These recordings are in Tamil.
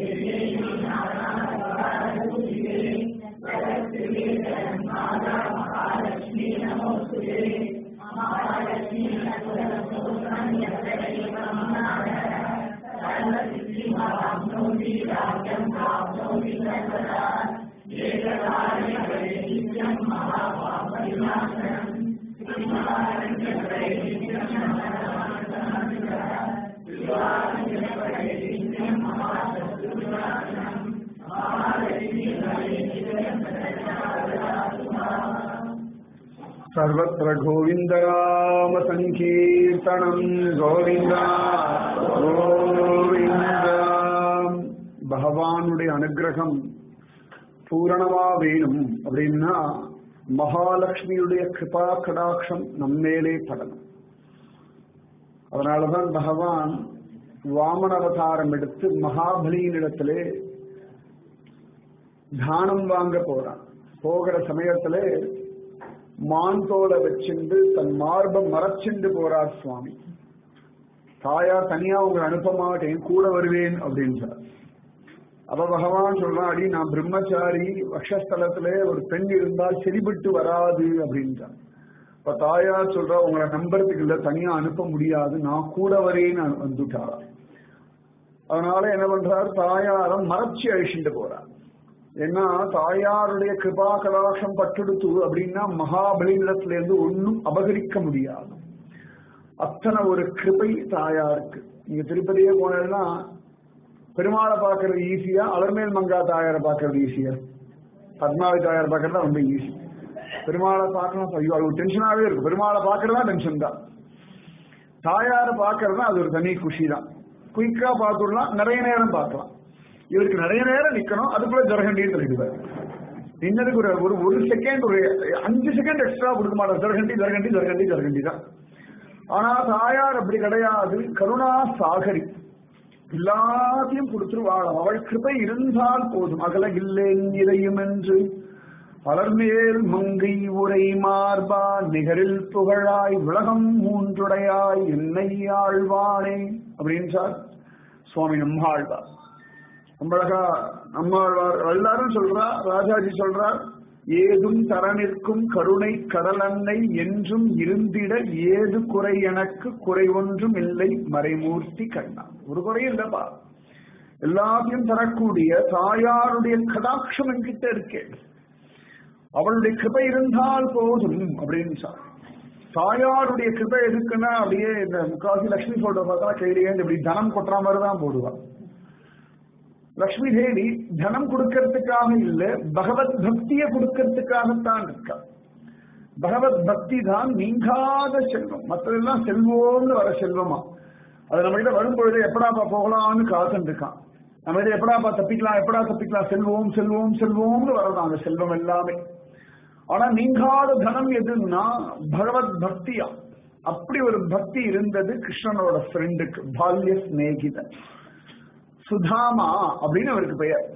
सर्वत्र गोविन्दरामसङ्कीर्तनम् கோவிந்த கோவிந்த பகவானுடைய அனுகிரகம் பூரணமா வேணும் அப்படின்னா மகாலட்சுமியுடைய கிருபா கடாட்சம் நம்மேலே படணும் அதனாலதான் பகவான் வாமன அவதாரம் எடுத்து மகாபலியினிடத்திலே தானம் வாங்க போறான் போகிற சமயத்திலே மான் தோலை வச்சுண்டு தன் மார்பை மறைச்சுண்டு போறார் சுவாமி தாயார் தனியா உங்களை அனுப்ப மாட்டேன் கூட வருவேன் அப்படின்றார் அப்ப பகவான் சொல்றான் அடி நான் பிரம்மச்சாரி வக்ஷஸ்தலத்துல ஒரு பெண் இருந்தால் செறிபட்டு வராது அப்படின்றார் இப்ப தாயார் சொல்றா உங்களை நம்புறதுக்கு இல்ல தனியா அனுப்ப முடியாது நான் கூட வரேன்னு வந்துட்டாரா அதனால என்ன பண்றார் தாயாரம் மறைச்சி அழிச்சுட்டு போறார் ஏன்னா தாயாருடைய கிருபா கலாசம் பட்டெடுத்து அப்படின்னா மகாபலிநிலத்துல இருந்து ஒன்னும் அபகரிக்க முடியாது அத்தனை ஒரு கிருபை தாயாருக்கு நீங்க திருப்பதியே போனீங்கன்னா பெருமாளை பார்க்கறது ஈஸியா அலர்மேல் மங்கா தாயாரை பார்க்கறது ஈஸியா பத்மாவதி தாயாரை பார்க்கறது ரொம்ப ஈஸி பெருமாளை பார்க்கணும் ஐயோ அது ஒரு டென்ஷனாவே இருக்கு பெருமாளை பார்க்கறதா டென்ஷன் தான் தாயாரை பார்க்கறதா அது ஒரு தனி குஷி தான் குயிக்கா பார்த்துடலாம் நிறைய நேரம் பார்க்கலாம் இவருக்கு நிறைய நேரம் நிக்கணும் அதுக்குள்ள ஜரகண்டின்னு சொல்லிடுவார் இன்னதுக்கு ஒரு ஒரு ஒரு செகண்ட் ஒரு அஞ்சு செகண்ட் எக்ஸ்ட்ரா கொடுக்க மாட்டார் ஜரகண்டி ஜரகண்டி ஜரகண்டி ஜரகண்டி தான் ஆனா தாயார் அப்படி கிடையாது கருணா சாகரி எல்லாத்தையும் கொடுத்துருவாளாம் அவள் கிருபை இருந்தால் போதும் அகல இல்லேன் இதையும் என்று பலர்மேல் மங்கை உரை மார்பா நிகரில் புகழாய் உலகம் மூன்றுடையாய் என்னை ஆழ்வானே அப்படின்னு சார் சுவாமி நம்மாழ்வார் நம்மளகா நம்மாழ்வார் எல்லாரும் சொல்றா ராஜாஜி சொல்றார் ஏதும் தர நிற்கும் கருணை கடலன்னை என்றும் இருந்திட ஏது குறை எனக்கு குறை ஒன்றும் இல்லை மறைமூர்த்தி கண்ணா ஒரு குறை இல்லப்பா எல்லாத்தையும் தரக்கூடிய தாயாருடைய கடாட்சம் என்கிட்ட இருக்கேன் அவளுடைய கிருபை இருந்தால் போதும் அப்படின்னு சார் தாயாருடைய கிருபை எதுக்குன்னா அப்படியே இந்த முக்காசி லட்சுமி போட்டோ பார்த்தா கையிலேயே இப்படி தனம் கொட்டுற மாதிரி தான் போடுவாள் லக்ஷ்மி தேவி தனம் கொடுக்கறதுக்காக இல்ல பகவத் பக்திய கொடுக்கறதுக்காகத்தான் இருக்கா பகவத் பக்தி தான் நீங்காத செல்வம் மற்றதெல்லாம் செல்வோம்னு வர செல்வமா அது நம்ம கிட்ட வரும்பொழுது எப்படாப்பா போகலாம்னு காத்துட்டு இருக்கான் நம்ம கிட்ட எப்படாப்பா தப்பிக்கலாம் எப்படா தப்பிக்கலாம் செல்வோம் செல்வோம் செல்வோம்னு வரதான் அந்த செல்வம் எல்லாமே ஆனா நீங்காத தனம் எதுன்னா பகவத் பக்தியா அப்படி ஒரு பக்தி இருந்தது கிருஷ்ணனோட ஃப்ரெண்டுக்கு பால்ய சிநேகிதன் சுதாமா அப்படின்னு அவருக்கு பெயர்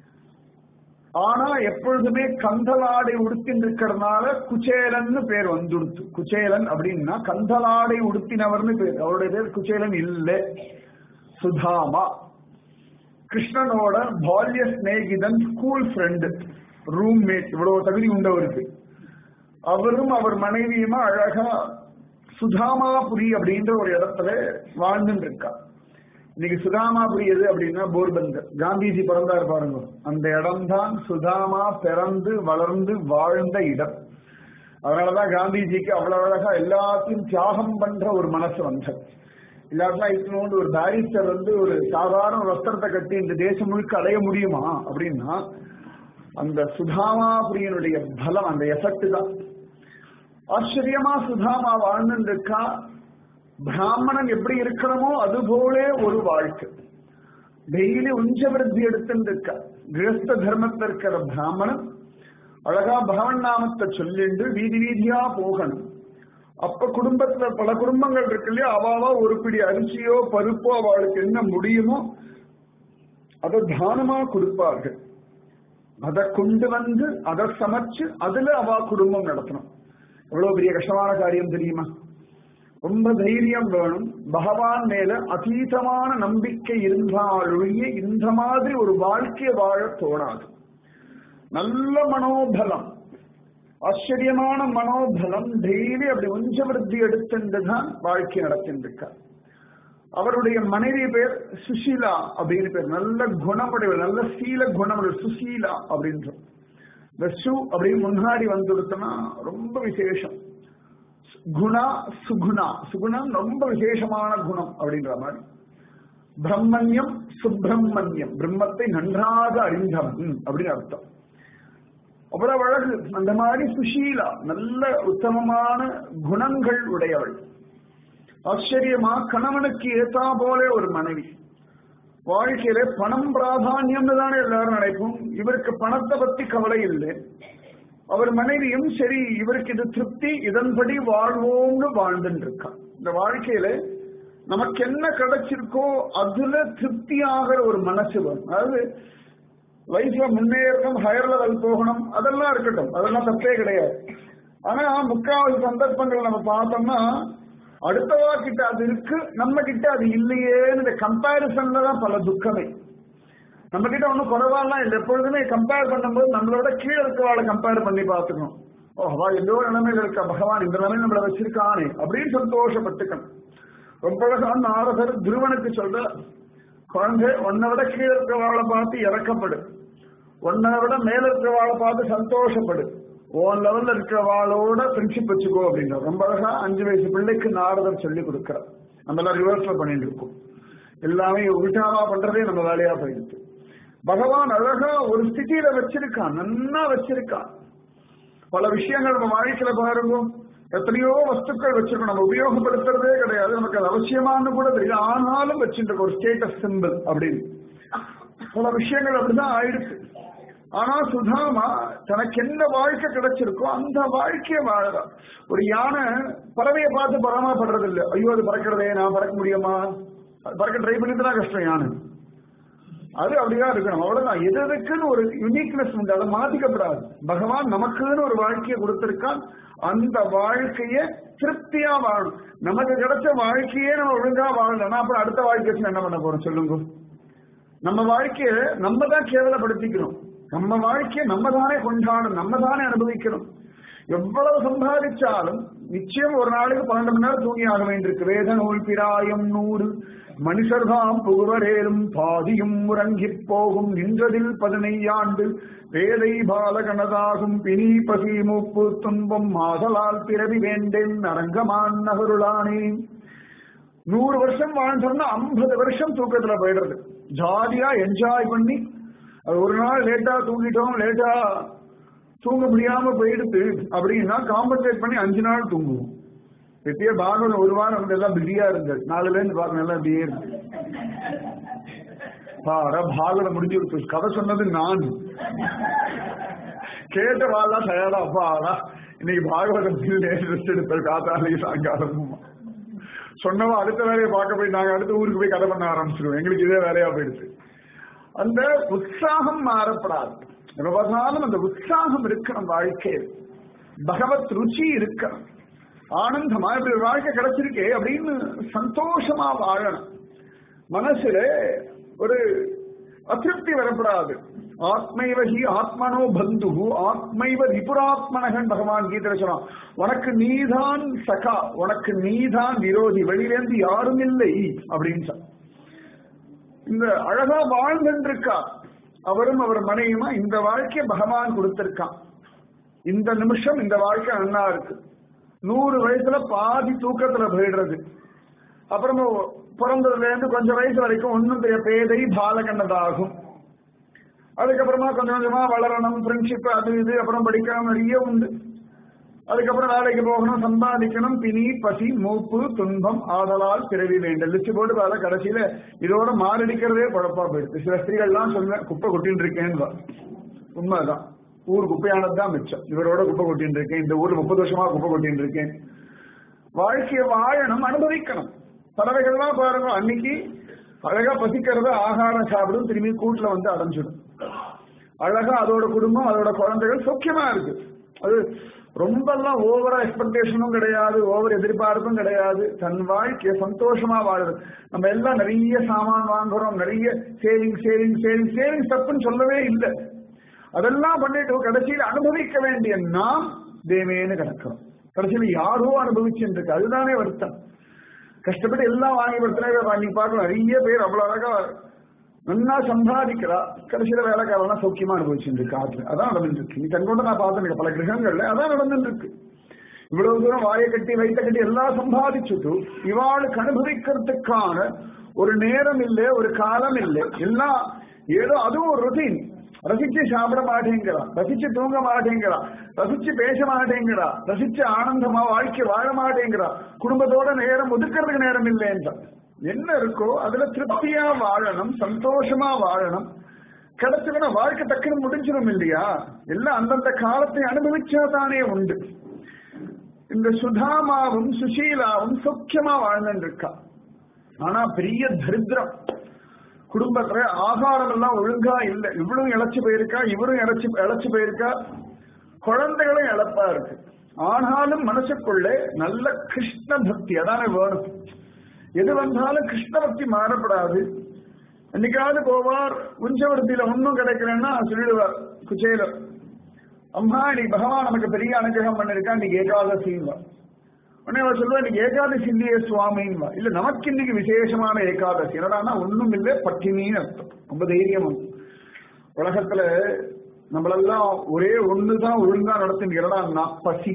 ஆனா எப்பொழுதுமே கந்தலாடை உடுத்தின் இருக்கிறதுனால குச்சேலன்னு பேர் வந்துடுத்து குச்சேலன் அப்படின்னா கந்தலாடை உடுத்தினவர்னு பேர் அவருடைய பேர் குச்சேலன் இல்ல சுதாமா கிருஷ்ணனோட பால்ய சிநேகிதன் ஸ்கூல் ஃப்ரெண்டு ரூம்மேட் இவ்வளவு தகுதி உண்டவருக்கு அவரும் அவர் மனைவியுமா அழகா சுதாமாபுரி அப்படின்ற ஒரு இடத்துல வாழ்ந்துட்டு இருக்கா இன்னைக்கு சுதாமாபுரி எது அப்படின்னா போர்பந்தர் காந்திஜி பிறந்தார் பாருங்க அந்த இடம்தான் சுதாமா பிறந்து வளர்ந்து வாழ்ந்த இடம் அதனாலதான் காந்திஜிக்கு அவ்வளவு அழகா எல்லாத்தையும் தியாகம் பண்ற ஒரு மனசு வந்தது இல்லாட்டா இத்தனோண்டு ஒரு பாரிஸ்டர் வந்து ஒரு சாதாரண வஸ்திரத்தை கட்டி இந்த தேசம் முழுக்க அடைய முடியுமா அப்படின்னா அந்த சுதாமாபுரியனுடைய பலம் அந்த எஃபெக்ட் தான் ஆச்சரியமா சுதாமா வாழ்ந்துட்டு இருக்கா பிராமணன் எப்படி இருக்கணுமோ அது போலே ஒரு வாழ்க்கை டெய்லி உஞ்ச விருத்தி எடுத்துட்டு இருக்கா கிரஸ்த தர்மத்தில் இருக்கிற பிராமணன் அழகா பகவன் நாமத்தை சொல்லிண்டு வீதி வீதியா போகணும் அப்ப குடும்பத்துல பல குடும்பங்கள் இருக்கு இல்லையா அவாவா ஒரு பிடி அரிசியோ பருப்போ அவளுக்கு என்ன முடியுமோ அதை தானமா கொடுப்பார்கள் அதை கொண்டு வந்து அதை சமைச்சு அதுல அவா குடும்பம் நடத்தணும் எவ்வளவு பெரிய கஷ்டமான காரியம் தெரியுமா ரொம்ப தைரியம் வேணும் பகவான் மேல அதீதமான நம்பிக்கை இருந்தாலொழிய இந்த மாதிரி ஒரு வாழ்க்கையை வாழ தோணாது நல்ல மனோபலம் ஆச்சரியமான மனோபலம் டெய்லி அப்படி உஞ்ச விருத்தி எடுத்துதான் வாழ்க்கை நடத்தின்றிருக்கார் அவருடைய மனைவி பேர் சுஷீலா அப்படின்னு பேர் நல்ல குணமுடையவர் நல்ல சீல குணமுடைய சுசீலா அப்படின்ற இந்த சு அப்படின்னு முன்னாடி வந்துடுத்தோம்னா ரொம்ப விசேஷம் குணா சுகுணா சுகுணம் ரொம்ப விசேஷமான குணம் அப்படின்ற மாதிரி பிரம்மண்யம் சுப்பிரமணியம் பிரம்மத்தை நன்றாக அறிந்தவன் அப்படின்னு அர்த்தம் அவ்வளவு அழகு அந்த மாதிரி சுஷீலா நல்ல உத்தமமான குணங்கள் உடையவள் ஆச்சரியமா கணவனுக்கு ஏத்தா போல ஒரு மனைவி வாழ்க்கையில பணம் பிராதானியம்னு தானே எல்லாரும் நினைப்போம் இவருக்கு பணத்தை பத்தி கவலை இல்லை அவர் மனைவியும் சரி இவருக்கு இது திருப்தி இதன்படி வாழ்வோம்னு வாழ்ந்துட்டு இருக்கா இந்த வாழ்க்கையில நமக்கு என்ன கிடைச்சிருக்கோ அதுல திருப்தி ஆகிற ஒரு மனசு வரும் அதாவது லைஃப்ல முன்னேறணும் ஹையர் லெவல் போகணும் அதெல்லாம் இருக்கட்டும் அதெல்லாம் தப்பே கிடையாது ஆனா முக்காவாசி சந்தர்ப்பங்கள் நம்ம பார்த்தோம்னா அடுத்தவா கிட்ட அது இருக்கு நம்ம கிட்ட அது இல்லையேன்னு இந்த கம்பாரிசன்ல தான் பல துக்கமே நம்ம கிட்ட ஒன்றும் குறைவாலாம் இல்லை எப்பொழுதுமே கம்பேர் பண்ணும்போது நம்மளோட கீழே இருக்கவாளை கம்பேர் பண்ணி பார்த்துக்கணும் ஓ அவா எல்லோ நிலைமையில இருக்கா பகவான் இந்த நிலைமை நம்மளை வச்சிருக்கானே அப்படின்னு சந்தோஷப்பட்டுக்கணும் ரொம்ப அழகான நாரதர் துருவனுக்கு சொல்ற குழந்தை உன்னை விட கீழே இருக்கிறவாளை பார்த்து இறக்கப்படு உன்னை விட மேல இருக்கிறவாளை பார்த்து சந்தோஷப்படு உன் லெவல்ல இருக்கிறவாளோட ஃப்ரெண்ட்ஷிப் வச்சுக்கோ அப்படின்ற ரொம்ப அழகா அஞ்சு வயசு பிள்ளைக்கு நாரதர் சொல்லி கொடுக்கிறார் நம்ம எல்லாம் ரிவர்ஸ்ல பண்ணிட்டு இருக்கோம் எல்லாமே உல்டாவா பண்றதே நம்ம வேலையா போயிடுச்சு பகவான் அழகா ஒரு ஸ்திதியில வச்சிருக்கான் நன்னா வச்சிருக்கான் பல விஷயங்கள் நம்ம வாழ்க்கையில பாருங்க எத்தனையோ வஸ்துக்கள் வச்சிருக்கோம் நம்ம உபயோகப்படுத்துறதே கிடையாது நமக்கு அது அவசியமானு கூட தெரியல ஆனாலும் வச்சுட்டு ஒரு ஸ்டேட்டஸ் சிம்பிள் அப்படின்னு பல விஷயங்கள் அப்படிதான் ஆயிடுச்சு ஆனா சுதாமா தனக்கு என்ன வாழ்க்கை கிடைச்சிருக்கோ அந்த வாழ்க்கையை வாழறா ஒரு யானை பறவையை பார்த்து பராமப்படுறது இல்லை ஐயோ அது பறக்கிறதே நான் பறக்க முடியுமா அது பறக்க ட்ரை பண்ணி தான் கஷ்டம் யானை அது அப்படிதான் இருக்கணும் அவ்வளவுதான் எது எதுக்குன்னு ஒரு யூனிக்னஸ் உண்டு அதை மாத்திக்கப்படாது பகவான் நமக்குன்னு ஒரு வாழ்க்கையை கொடுத்திருக்கான் அந்த வாழ்க்கைய திருப்தியா வாழணும் நமக்கு கிடைச்ச வாழ்க்கையே நம்ம ஒழுங்கா வாழலன்னா அப்புறம் அடுத்த வாழ்க்கைக்கு என்ன பண்ண போறோம் சொல்லுங்க நம்ம வாழ்க்கைய நம்ம தான் கேவலப்படுத்திக்கணும் நம்ம வாழ்க்கையை நம்ம தானே கொண்டாடணும் நம்ம தானே அனுபவிக்கணும் எவ்வளவு சம்பாதிச்சாலும் நிச்சயம் ஒரு நாளைக்கு பன்னெண்டு மணி நேரம் தூங்கி ஆக வேண்டியிருக்கு வேத நூல் பிராயம் நூறு மனுஷர்தாம் புகுவரேலும் பாதியும் உறங்கிப் போகும் நின்றதில் பதினையாண்டு வேதை பாலகனதாகும் பிணி பசி மூப்பு துன்பம் மாதலால் பிறவி வேண்டேன் அரங்கமான் நகருளானே நூறு வருஷம் வாழ்ந்தோம்னா ஐம்பது வருஷம் தூக்கத்துல போயிடுறது ஜாலியா என்ஜாய் பண்ணி அது ஒரு நாள் லேட்டா தூங்கிட்டோம் லேட்டா தூங்க முடியாம போயிடுது அப்படின்னா காம்பன்சேட் பண்ணி அஞ்சு நாள் தூங்குவோம் எப்பயே பாகவதம் ஒரு வாரம் வந்து எல்லாம் பிஸியா இருந்தது நாலுல இருந்து பாருங்க எல்லாம் இப்படியே இருக்கு பாரா பாகவதம் முடிஞ்சு கொடுத்து கதை சொன்னது நான் கேட்ட வாழலாம் தயாரா அப்பாடா இன்னைக்கு பாகவதம் ரெஸ்ட் எடுப்பது காத்தாலையும் சாயங்காலமும் சொன்னவா அடுத்த வேலையை பார்க்க போய் நாங்க அடுத்த ஊருக்கு போய் கதை பண்ண ஆரம்பிச்சிருவோம் எங்களுக்கு இதே வேலையா போயிடுச்சு அந்த உற்சாகம் மாறப்படாது எப்ப பார்த்தாலும் அந்த உற்சாகம் இருக்கணும் வாழ்க்கையில் பகவத் ருச்சி இருக்கணும் ஆனந்தமா இப்படி ஒரு வாழ்க்கை கிடைச்சிருக்கே அப்படின்னு சந்தோஷமா வாழணும் மனசுல ஒரு அதிருப்தி வரப்படாது ஆத்மைவகி ஆத்மனோ பந்து ஆத்மைவ ரிபுராத்மனகன் பகவான் கீதை சொன்னான் உனக்கு நீதான் சகா உனக்கு நீதான் விரோதி வெளியிலேந்து யாரும் இல்லை அப்படின்னு சொன்ன இந்த அழகா வாழ்ந்துருக்கா அவரும் அவர் மனைவியுமா இந்த வாழ்க்கையை பகவான் கொடுத்திருக்கான் இந்த நிமிஷம் இந்த வாழ்க்கை நல்லா இருக்கு நூறு வயசுல பாதி தூக்கத்துல போயிடுறது அப்புறமா பிறந்ததுல இருந்து கொஞ்சம் வயசு வரைக்கும் ஒன்னும் தெரிய பேதை பாலகண்ணதாகும் அதுக்கப்புறமா கொஞ்சம் கொஞ்சமா வளரணும் ஃப்ரெண்ட்ஷிப் அது இது அப்புறம் படிக்கணும் நிறைய உண்டு அதுக்கப்புறம் வேலைக்கு போகணும் சம்பாதிக்கணும் பிணி பசி மூப்பு துன்பம் ஆதலால் பிறவி வேண்டும் லிஸ்ட் போட்டு பார்த்தா கடைசியில இதோட மாரடிக்கிறதே குழப்பா போயிடுது சில ஸ்திரீகள்லாம் சொல்லுவேன் குப்பை கொட்டின்னு இருக்கேன்னு உண்மைதான் ஊர் குப்பையானதுதான் மிச்சம் இவரோட குப்பை கொட்டின்னு இருக்கேன் இந்த ஊர்ல முப்பது வருஷமா குப்பை கொட்டின்னு இருக்கேன் வாழ்க்கையை வாழணும் அனுபவிக்கணும் பறவைகள்லாம் பாருங்க அன்னைக்கு அழகா பசிக்கிறத ஆகாரம் சாப்பிடும் திரும்பி கூட்டுல வந்து அடைஞ்சிடும் அழகா அதோட குடும்பம் அதோட குழந்தைகள் சௌக்கியமா இருக்கு அது ரொம்ப எல்லாம் ஓவரா எக்ஸ்பெக்டேஷனும் கிடையாது ஓவர் எதிர்பார்ப்பும் கிடையாது தன் வாழ்க்கைய சந்தோஷமா வாழுது நம்ம எல்லாம் நிறைய சாமான் வாங்குறோம் நிறைய சேவிங் சேவிங் சேவிங் சேவிங் தப்புன்னு சொல்லவே இல்லை அதெல்லாம் பண்ணிட்டு கடைசியில் அனுபவிக்க வேண்டிய நாம் தேவேன்னு கிடக்கிறோம் கடைசியில் யாரோ அனுபவிச்சுட்டு இருக்கு அதுதானே வருத்தம் கஷ்டப்பட்டு எல்லாம் வாங்கி படுத்தினா நீ பார்க்கலாம் நிறைய பேர் அவ்வளவு அழகா நல்லா சம்பாதிக்கிறா கடைசியில வேலைக்காரெல்லாம் சௌக்கியமா அனுபவிச்சுட்டு இருக்கு ஆத்துல அதான் நடந்துட்டு இருக்கு நீ கண்கொண்டு நான் பார்த்துருக்கேன் பல கிரகங்கள்ல அதான் நடந்துட்டு இருக்கு இவ்வளவு தூரம் வாயை கட்டி வைத்த கட்டி எல்லாம் சம்பாதிச்சுட்டு இவாளுக்கு அனுபவிக்கிறதுக்கான ஒரு நேரம் இல்லை ஒரு காலம் இல்லை எல்லாம் ஏதோ அதுவும் ஒரு ருட்டீன் ரசிச்சு சாப்பிட மாட்டேங்கிறா ரசிச்சு தூங்க மாட்டேங்கிறா ரசிச்சு பேச மாட்டேங்கிறா ரசிச்சு ஆனந்தமா வாழ்க்கை வாழ மாட்டேங்கிறா குடும்பத்தோட நேரம் ஒதுக்கிறதுக்கு நேரம் இல்லைன்ற என்ன இருக்கோ அதுல திருப்தியா வாழணும் சந்தோஷமா வாழணும் கிடைச்சதுன்னா வாழ்க்கை டக்குன்னு முடிஞ்சிடும் இல்லையா எல்லாம் அந்தந்த காலத்தை அனுபவிச்சா தானே உண்டு இந்த சுதாமாவும் சுசீலாவும் சௌக்கியமா வாழ்ந்துட்டு இருக்கா ஆனா பெரிய தரித்திரம் குடும்பத்துல ஆகாரம் எல்லாம் ஒழுங்கா இல்ல இவளும் இழைச்சு போயிருக்கா இவரும் இழைச்சு இழைச்சு போயிருக்கா குழந்தைகளும் இழப்பா இருக்கு ஆனாலும் மனசுக்குள்ளே நல்ல கிருஷ்ண பக்தி அதானே வேணும் எது வந்தாலும் கிருஷ்ண பக்தி மாறப்படாது என்னைக்காவது போவார் உஞ்சவர்த்தியில ஒன்னும் கிடைக்கலன்னா சொல்லிடுவார் குச்சேலர் அம்மா நீ பகவான் நமக்கு பெரிய அனுகிரகம் பண்ணிருக்கா நீ ஏகாதசிங்க உடனே அவர் சொல்லுவா இன்னைக்கு ஏகாதசி இல்லையே சுவாமின்வா இல்ல நமக்கு இன்னைக்கு விசேஷமான ஏகாதசி என்னடான்னா ஒண்ணும் இல்லை பட்டினின்னு அர்த்தம் ரொம்ப தைரியம் வந்து. உலகத்துல நம்மளெல்லாம் ஒரே ஒண்ணுதான் ஒழுங்கா நடத்துங்கிறடா பசி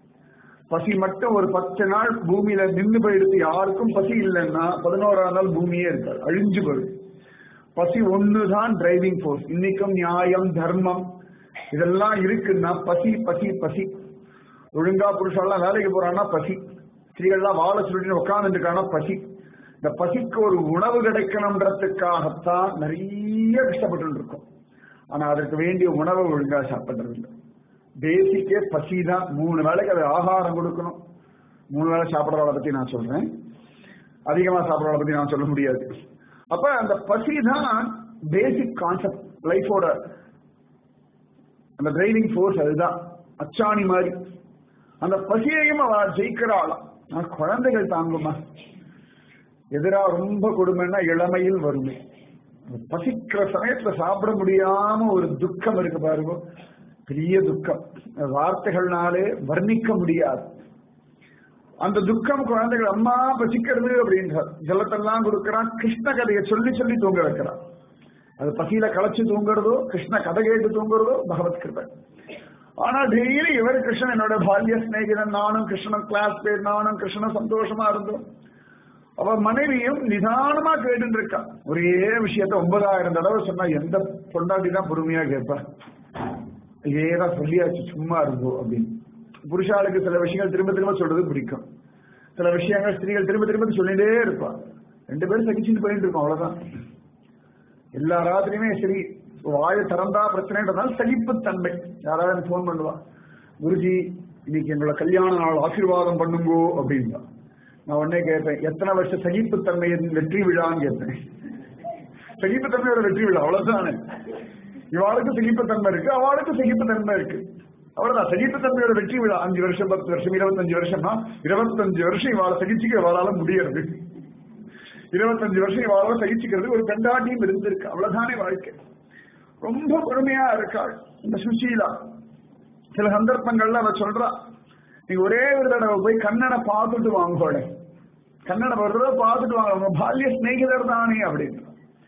பசி மட்டும் ஒரு பத்து நாள் பூமியில நின்று போயிடுது யாருக்கும் பசி இல்லைன்னா பதினோராம் நாள் பூமியே இருக்காது அழிஞ்சு போயிடும் பசி ஒண்ணுதான் டிரைவிங் ஃபோர்ஸ் இன்னைக்கும் நியாயம் தர்மம் இதெல்லாம் இருக்குன்னா பசி பசி பசி ஒழுங்கா புருஷன்லாம் வேலைக்கு போறான்னா பசி ஸ்திரீகள்லாம் வாழை சொல்லிட்டு உட்காந்துருக்கானா பசி இந்த பசிக்கு ஒரு உணவு கிடைக்கணுன்றதுக்காகத்தான் நிறைய கஷ்டப்பட்டு இருக்கோம் ஆனா அதற்கு வேண்டிய உணவை ஒழுங்கா சாப்பிடுறது இல்லை பேசிக்கே பசி தான் மூணு வேளைக்கு அது ஆகாரம் கொடுக்கணும் மூணு வேளை சாப்பிட்றவளை பத்தி நான் சொல்றேன் அதிகமா சாப்பிட்றவளை பத்தி நான் சொல்ல முடியாது அப்ப அந்த பசி தான் பேசிக் கான்செப்ட் லைஃபோட அந்த டிரைவிங் ஃபோர்ஸ் அதுதான் அச்சாணி மாதிரி அந்த பசியையும் அவ ஜெயிக்கிறாளாம் நான் குழந்தைகள் தாங்குமா எதிரா ரொம்ப கொடுமைன்னா இளமையில் வறுமை பசிக்கிற சமயத்துல சாப்பிட முடியாம ஒரு துக்கம் இருக்கு பாருங்க பெரிய துக்கம் வார்த்தைகள்னாலே வர்ணிக்க முடியாது அந்த துக்கம் குழந்தைகள் அம்மா பசிக்கிறது அப்படின்றார் ஜலத்தெல்லாம் கொடுக்கறான் கிருஷ்ண கதையை சொல்லி சொல்லி தூங்க வைக்கிறான் அது பசியில களைச்சு தூங்குறதோ கிருஷ்ண கதை கேட்டு தூங்குறதோ பகவத் கிருபை ஆனா டெய்லி இவர் கிருஷ்ணன் என்னோட பால்ய சிநேகிதன் நானும் கிருஷ்ணன் கிளாஸ் பேர் நானும் கிருஷ்ணன் சந்தோஷமா இருந்தோம் அவ மனைவியும் நிதானமா கேட்டு இருக்கா ஒரே விஷயத்த ஒன்பதாயிரம் தடவை சொன்னா எந்த பொண்டாட்டி தான் பொறுமையா கேட்பா இதேதான் சொல்லியாச்சு சும்மா இருந்தோம் அப்படின்னு புருஷாளுக்கு சில விஷயங்கள் திரும்ப திரும்ப சொல்றது பிடிக்கும் சில விஷயங்கள் ஸ்திரீகள் திரும்ப திரும்ப சொல்லிட்டே இருப்பா ரெண்டு பேரும் சகிச்சுட்டு போயிட்டு இருக்கோம் அவ்வளவுதான் எல்லா ராத்திரியுமே சரி வாயை திறந்தா பிரச்சனைன்றதால சகிப்புத்தன்மை யாராவது போன் பண்ணுவா குருஜி இன்னைக்கு எங்களோட கல்யாண நாள் ஆசீர்வாதம் பண்ணுங்கோ அப்படின்னா நான் உடனே கேட்பேன் எத்தனை வருஷ சகிப்புத்தன்மையின் வெற்றி விழான்னு கேட்பேன் சகிப்புத்தன்மையோட வெற்றி விழா அவ்வளவுதானே இவாளுக்கு சகிப்புத்தன்மை இருக்கு அவளுக்கு சகிப்புத்தன்மை இருக்கு அவ்வளவுதான் சகிப்புத்தன்மையோட வெற்றி விழா அஞ்சு வருஷம் பத்து வருஷம் இருபத்தஞ்சு வருஷம்னா இருபத்தஞ்சு வருஷம் இவாளை சகிச்சுக்க இவாளால முடியறது இருபத்தஞ்சு வருஷம் இவாளால சகிச்சுக்கிறது ஒரு பெண்டாட்டியும் இருந்திருக்கு அவ்வளவுதானே வாழ்க்கை ரொம்ப பொறுமையா இருக்காள் இந்த சுசீலா சில சந்தர்ப்பங்கள்ல அவ சொல்றா நீ ஒரே ஒரு தடவை போய் கண்ணனை பார்த்துட்டு வாங்கோட கண்ணனை ஒரு தடவை பார்த்துட்டு வாங்க உங்க பால்ய சிநேகிதர் தானே அப்படின்னு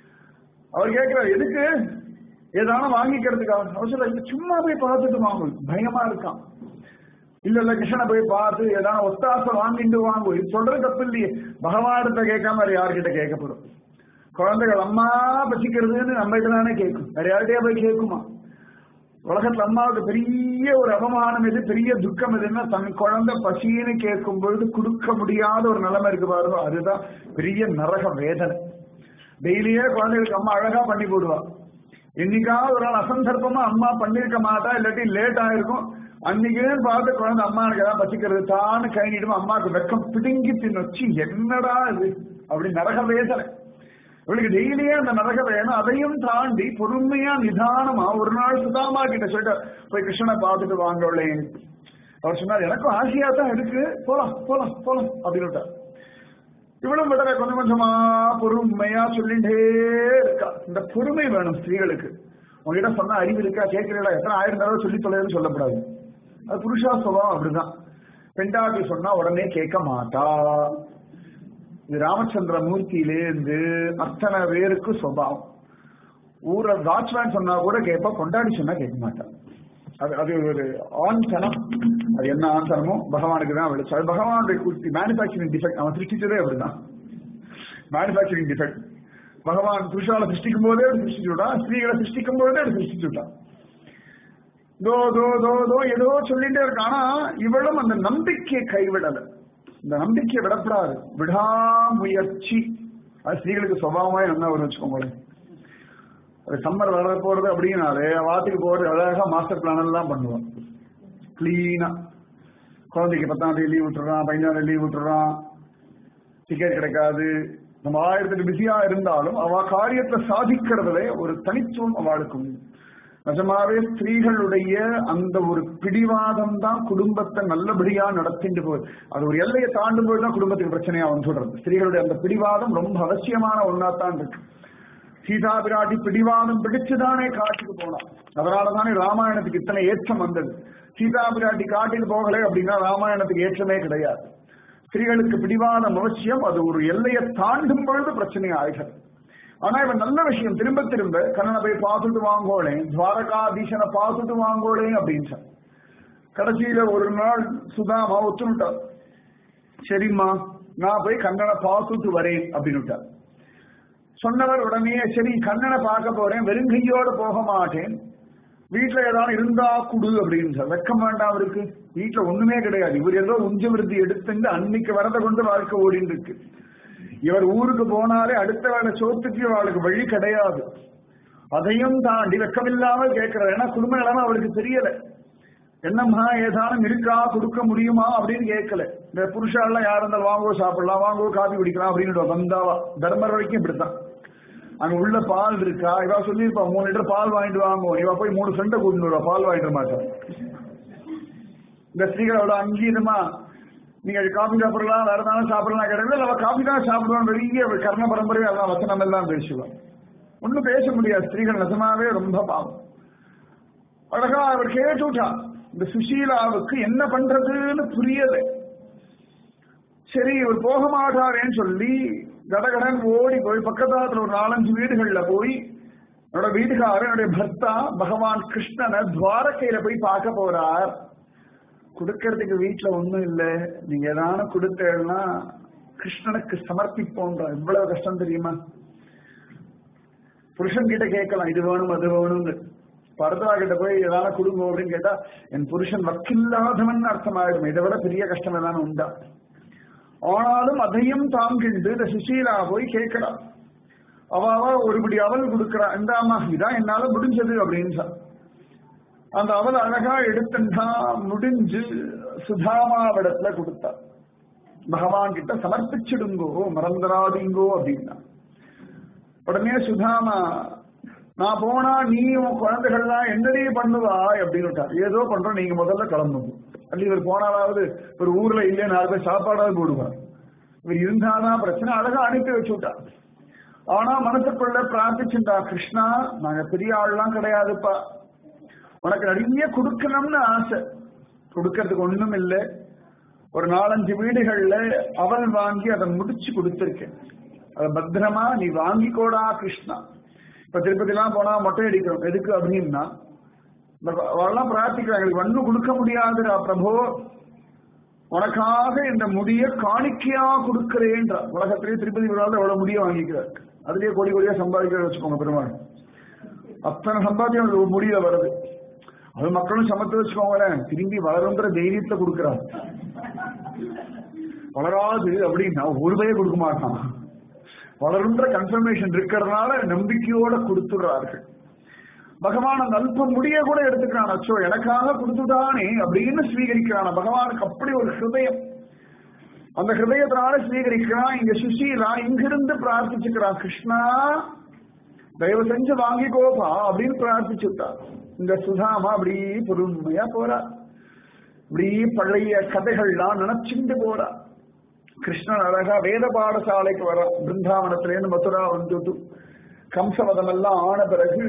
அவர் கேட்கிறார் எதுக்கு ஏதானும் வாங்கிக்கிறதுக்காக அவர் சொல்ல "இல்ல, சும்மா போய் பார்த்துட்டு வாங்க பயமா இருக்கான் இல்ல இல்ல கிருஷ்ணனை போய் பார்த்து ஏதான ஒத்தாசம் வாங்கிட்டு வாங்கும் இது சொல்றது தப்பு இல்லையே பகவானிட்ட கேட்காம வேற யார்கிட்ட கேட்கப்படும் குழந்தைகள் அம்மா பசிக்கிறதுன்னு நம்மகிட்ட தானே கேட்கும் வேற யார்கிட்டயா போய் கேட்குமா உலகத்துல அம்மாவுக்கு பெரிய ஒரு அவமானம் எது பெரிய துக்கம் எதுன்னா தன் குழந்தை பசின்னு கேட்கும் பொழுது கொடுக்க முடியாத ஒரு நிலைமை இருக்கு பாருங்க அதுதான் பெரிய நரக வேதனை டெய்லியே குழந்தைகளுக்கு அம்மா அழகா பண்ணி போடுவா என்னைக்காவது ஒரு நாள் அசந்தர்ப்பமா அம்மா பண்ணிருக்க மாட்டா இல்லாட்டி லேட் ஆயிருக்கும் அன்னைக்குன்னு பார்த்து குழந்தை அம்மா எனக்கு ஏதாவது பசிக்கிறது தானு கை நீடும் அம்மாவுக்கு வெக்கம் பிடுங்கி தின்னொச்சி என்னடா இது அப்படி நரக வேதனை அவளுக்கு டெய்லியே அந்த நரக வேணும் அதையும் தாண்டி பொறுமையா நிதானமா ஒரு நாள் சுதாமா கிட்ட சொல்லிட்டு போய் கிருஷ்ணனை பார்த்துட்டு வாங்கலேன் அவர் சொன்னார் எனக்கும் ஆசையா தான் இருக்கு போலாம் போலாம் போலாம் அப்படின்னு இவ்வளவு விடல கொஞ்சம் கொஞ்சமா பொறுமையா சொல்லிட்டே இருக்கா இந்த பொறுமை வேணும் ஸ்திரீகளுக்கு உங்ககிட்ட சொன்னா அறிவு இருக்கா கேட்கிறீங்களா எத்தனை ஆயிரம் தடவை சொல்லி தொலைன்னு சொல்லக்கூடாது அது புருஷா சுபாவம் அப்படிதான் பெண்டாட்டி சொன்னா உடனே கேட்க மாட்டா இது ராமச்சந்திர மூர்த்தியிலேருந்து அத்தனை பேருக்கு சுபாவம் ஊர வாட்ச்மேன் சொன்னா கூட கேட்பா கொண்டாடி சொன்னா கேட்க மாட்டான் அது அது ஒரு ஆண்தனம் அது என்ன ஆண்தனமோ பகவானுக்கு தான் விளைச்சு அது பகவானுடைய குர்த்தி மேனுபேக்சரிங் டிஃபெக்ட் அவன் சிருஷ்டிச்சதே அப்படிதான் மேனுபேக்சரிங் டிஃபெக்ட் பகவான் புருஷால சிருஷ்டிக்கும் போதே அப்படி சிருஷ்டிச்சு விட்டான் ஸ்திரீகளை சிருஷ்டிக்கும் போதே அப்படி சிருஷ்டிச்சு விட்டான் தோ தோ தோ தோ ஏதோ சொல்லிட்டே இருக்கான் ஆனா இவளும் அந்த நம்பிக்கையை கைவிடல இந்த நம்பிக்கையை விடப்படாது விடாமுயற்சி அது ஸ்திரீகளுக்கு சுபாவமா என்ன வரும் வச்சுக்கோங்களேன் அது சம்மர் வளர போறது அப்படின்னாலே வாத்துக்கு போறது அழகா மாஸ்டர் பிளான் எல்லாம் பண்ணுவோம் கிளீனா குழந்தைக்கு பத்தாம் தேதி லீவ் விட்டுறான் பதினாம் தேதி லீவ் விட்டுறான் டிக்கெட் கிடைக்காது நம்ம ஆயிரத்துக்கு பிஸியா இருந்தாலும் அவ காரியத்தை சாதிக்கிறதுல ஒரு தனித்துவம் அவளுக்கு உண்டு நிஜமாவே ஸ்திரீகளுடைய அந்த ஒரு பிடிவாதம் தான் குடும்பத்தை நல்லபடியா நடத்திட்டு போகுது அது ஒரு எல்லையை தாண்டும் போது தான் குடும்பத்துக்கு பிரச்சனையா வந்து சொல்றது ஸ்திரீகளுடைய அந்த பிடிவாதம் ரொம்ப அவசியமான ஒன்னா தான் இருக்கு சீதா பிராட்டி பிடிவாதம் பிடிச்சுதானே காட்டுக்கு போனான் அதனாலதானே ராமாயணத்துக்கு இத்தனை ஏற்றம் வந்தது சீதா பிராட்டி காட்டுக்கு போகலை அப்படின்னா ராமாயணத்துக்கு ஏற்றமே கிடையாது ஸ்திரீகளுக்கு பிடிவாதம் அவசியம் அது ஒரு எல்லையை தாண்டும் பொழுது பிரச்சனை ஆகிறது ஆனா இவன் நல்ல விஷயம் திரும்ப திரும்ப கண்ணனை போய் பார்த்துட்டு வாங்கோளேன் துவாரகாதீசனை பார்த்துட்டு வாங்கோளேன் அப்படின்னு கடைசியில ஒரு நாள் சுதாமா ஒத்துனுட்டார் சரிம்மா நான் போய் கண்ணனை பார்த்துட்டு வரேன் அப்படின்னு சொன்னவர் உடனே சரி கண்ணனை பார்க்க போறேன் வெறுங்கையோட போக மாட்டேன் வீட்டுல ஏதாவது இருந்தா குடு அப்படின்னு சார் வெக்கம் வேண்டாம் அவருக்கு வீட்டுல ஒண்ணுமே கிடையாது இவர் ஏதோ உஞ்ச விருத்தி எடுத்துட்டு அன்னைக்கு வரதை கொண்டு வாழ்க்கை ஓடிட்டு இருக்கு இவர் ஊருக்கு போனாலே அடுத்த வேலை சோத்துக்கு அவளுக்கு வழி கிடையாது அதையும் தாண்டி வெக்கமில்லாமல் கேட்கிறார் ஏன்னா குடும்ப நிலைமை அவளுக்கு தெரியல என்னம்மா ஏதானும் இருக்கா கொடுக்க முடியுமா அப்படின்னு கேட்கல இந்த புருஷாலாம் யார் இருந்தாலும் வாங்கோ சாப்பிடலாம் வாங்கோ காபி குடிக்கலாம் அப்படின்னு வந்தாவா தர்மர் வரைக்கும் இப்படித்தான் அங்க உள்ள பால் இருக்கா இவா சொல்லியிருப்பா மூணு லிட்டர் பால் வாங்கிட்டு வாங்குவோம் இவா போய் மூணு ஃப்ரெண்டை கூட்டிட்டு வருவா பால் வாங்கிட்டு மாட்டான் இந்த ஸ்திரீகள் அவ்வளவு அங்கீனமா நீங்க காபி சாப்பிடலாம் வேற எதாவது சாப்பிடலாம் கிடையாது அவ காபி தான் சாப்பிடுவான் பெரிய கர்ண பரம்பரை அதான் வசனம் எல்லாம் பேசுவான் ஒன்னும் பேச முடியாது ஸ்திரீகள் நிஜமாவே ரொம்ப பாவம் அழகா அவர் கேட்டுட்டா இந்த சுசீலாவுக்கு என்ன பண்றதுன்னு புரியல சரி இவர் போக மாட்டாரேன்னு சொல்லி கடகடன் ஓடி போய் பக்கத்தாத்துல ஒரு நாலஞ்சு வீடுகள்ல போய் என்னோட வீட்டுக்காரர் என்னுடைய பர்த்தா பகவான் கிருஷ்ணனை துவாரகையில போய் பார்க்க போறார் கொடுக்கறதுக்கு வீட்டுல ஒண்ணும் இல்ல நீங்க ஏதான கொடுத்தேன்னா கிருஷ்ணனுக்கு சமர்ப்பிப்போன்ற எவ்வளவு கஷ்டம் தெரியுமா புருஷன் கிட்ட கேட்கலாம் இது வேணும் அது வேணும்னு பரதா கிட்ட போய் ஏதாவது கொடுங்க அப்படின்னு கேட்டா என் புருஷன் வக்கில்லாதவன் அர்த்தமாயிடும் இதை விட பெரிய கஷ்டம் ஏதான உண்டா ஆனாலும் அதையும் தாங்கிண்டு இந்த சுசீலா போய் கேட்கிறா அவ அவ ஒருபடி அவல் கொடுக்கறா இந்தாமா இதான் என்னால முடிஞ்சது அப்படின்னு அந்த அவள் அழகா எடுத்துட்டா முடிஞ்சு சுதாமாவிடத்துல கொடுத்தா பகவான் கிட்ட சமர்ப்பிச்சிடுங்கோ மறந்துடாதீங்கோ அப்படின்னா உடனே சுதாமா நான் போனா நீ உன் குழந்தைகள்லாம் என்னடி பண்ணுவாய் அப்படின்னு ஏதோ பண்றோம் நீங்க முதல்ல கிளம்புங்க அல்ல இவர் போனாலாவது ஒரு ஊர்ல இல்லையே நாலு பேர் சாப்பாடாவது போடுவார் இவர் இருந்தாதான் பிரச்சனை அழகா அனுப்பி வச்சு விட்டா ஆனா மனசுக்குள்ள பிரார்த்திச்சுட்டா கிருஷ்ணா நாங்க பெரிய ஆள்லாம் கிடையாதுப்பா உனக்கு நிறைய கொடுக்கணும்னு ஆசை கொடுக்கறதுக்கு ஒண்ணும் இல்லை ஒரு நாலஞ்சு வீடுகள்ல அவள் வாங்கி அதை முடிச்சு கொடுத்திருக்கேன் அதை பத்திரமா நீ வாங்கிக்கோடா கிருஷ்ணா இப்ப திருப்பதி எல்லாம் போனா மொட்டை அடிக்கிறோம் எதுக்கு அப்படின்னா அவெல்லாம் பிரார்த்திக்கிறாங்க எங்களுக்கு ஒன்னும் கொடுக்க முடியாதுடா பிரபோ உனக்காக இந்த முடிய காணிக்கையா கொடுக்கிறேன்ற உலகத்திலேயே திருப்பதி விழாவில் எவ்வளவு முடிய வாங்கிக்கிறார் அதுலயே கோடி கோடியா சம்பாதிக்கிற வச்சுக்கோங்க பெருமாள் அத்தனை சம்பாத்தியம் ஒரு முடியில வருது அது மக்களும் சமத்து வச்சுக்கோங்களேன் திரும்பி வளருங்கிற தைரியத்துல கொடுக்கிறார் வளராது அப்படின்னா ஒரு பய கொடுக்க மாட்டான் வளருன்ற கன்ஃபர்மேஷன் இருக்கிறதுனால நம்பிக்கையோட கொடுத்துடுறார்கள் பகவான் அந்த அல்ப முடிய கூட எடுத்துக்கிறான் அச்சோ எனக்காக கொடுத்துட்டானே அப்படின்னு ஸ்வீகரிக்கிறான் பகவானுக்கு அப்படி ஒரு ஹிருதயம் அந்த ஹிருதயத்தினால ஸ்வீகரிக்கிறான் இங்க சுஷீலா இங்கிருந்து பிரார்த்திச்சுக்கிறான் கிருஷ்ணா தயவு செஞ்சு வாங்கிக்கோப்பா அப்படின்னு பிரார்த்திச்சுட்டா இந்த சுதாமா அப்படி பொறுமையா போறா இப்படி பழைய கதைகள்லாம் நினைச்சுட்டு போறா கிருஷ்ணன் அழகா வேத பாடசாலைக்கு வர பிருந்தாவனத்திலேருந்து மதுரா வந்துட்டு கம்சவதம் எல்லாம் ஆன பிறகு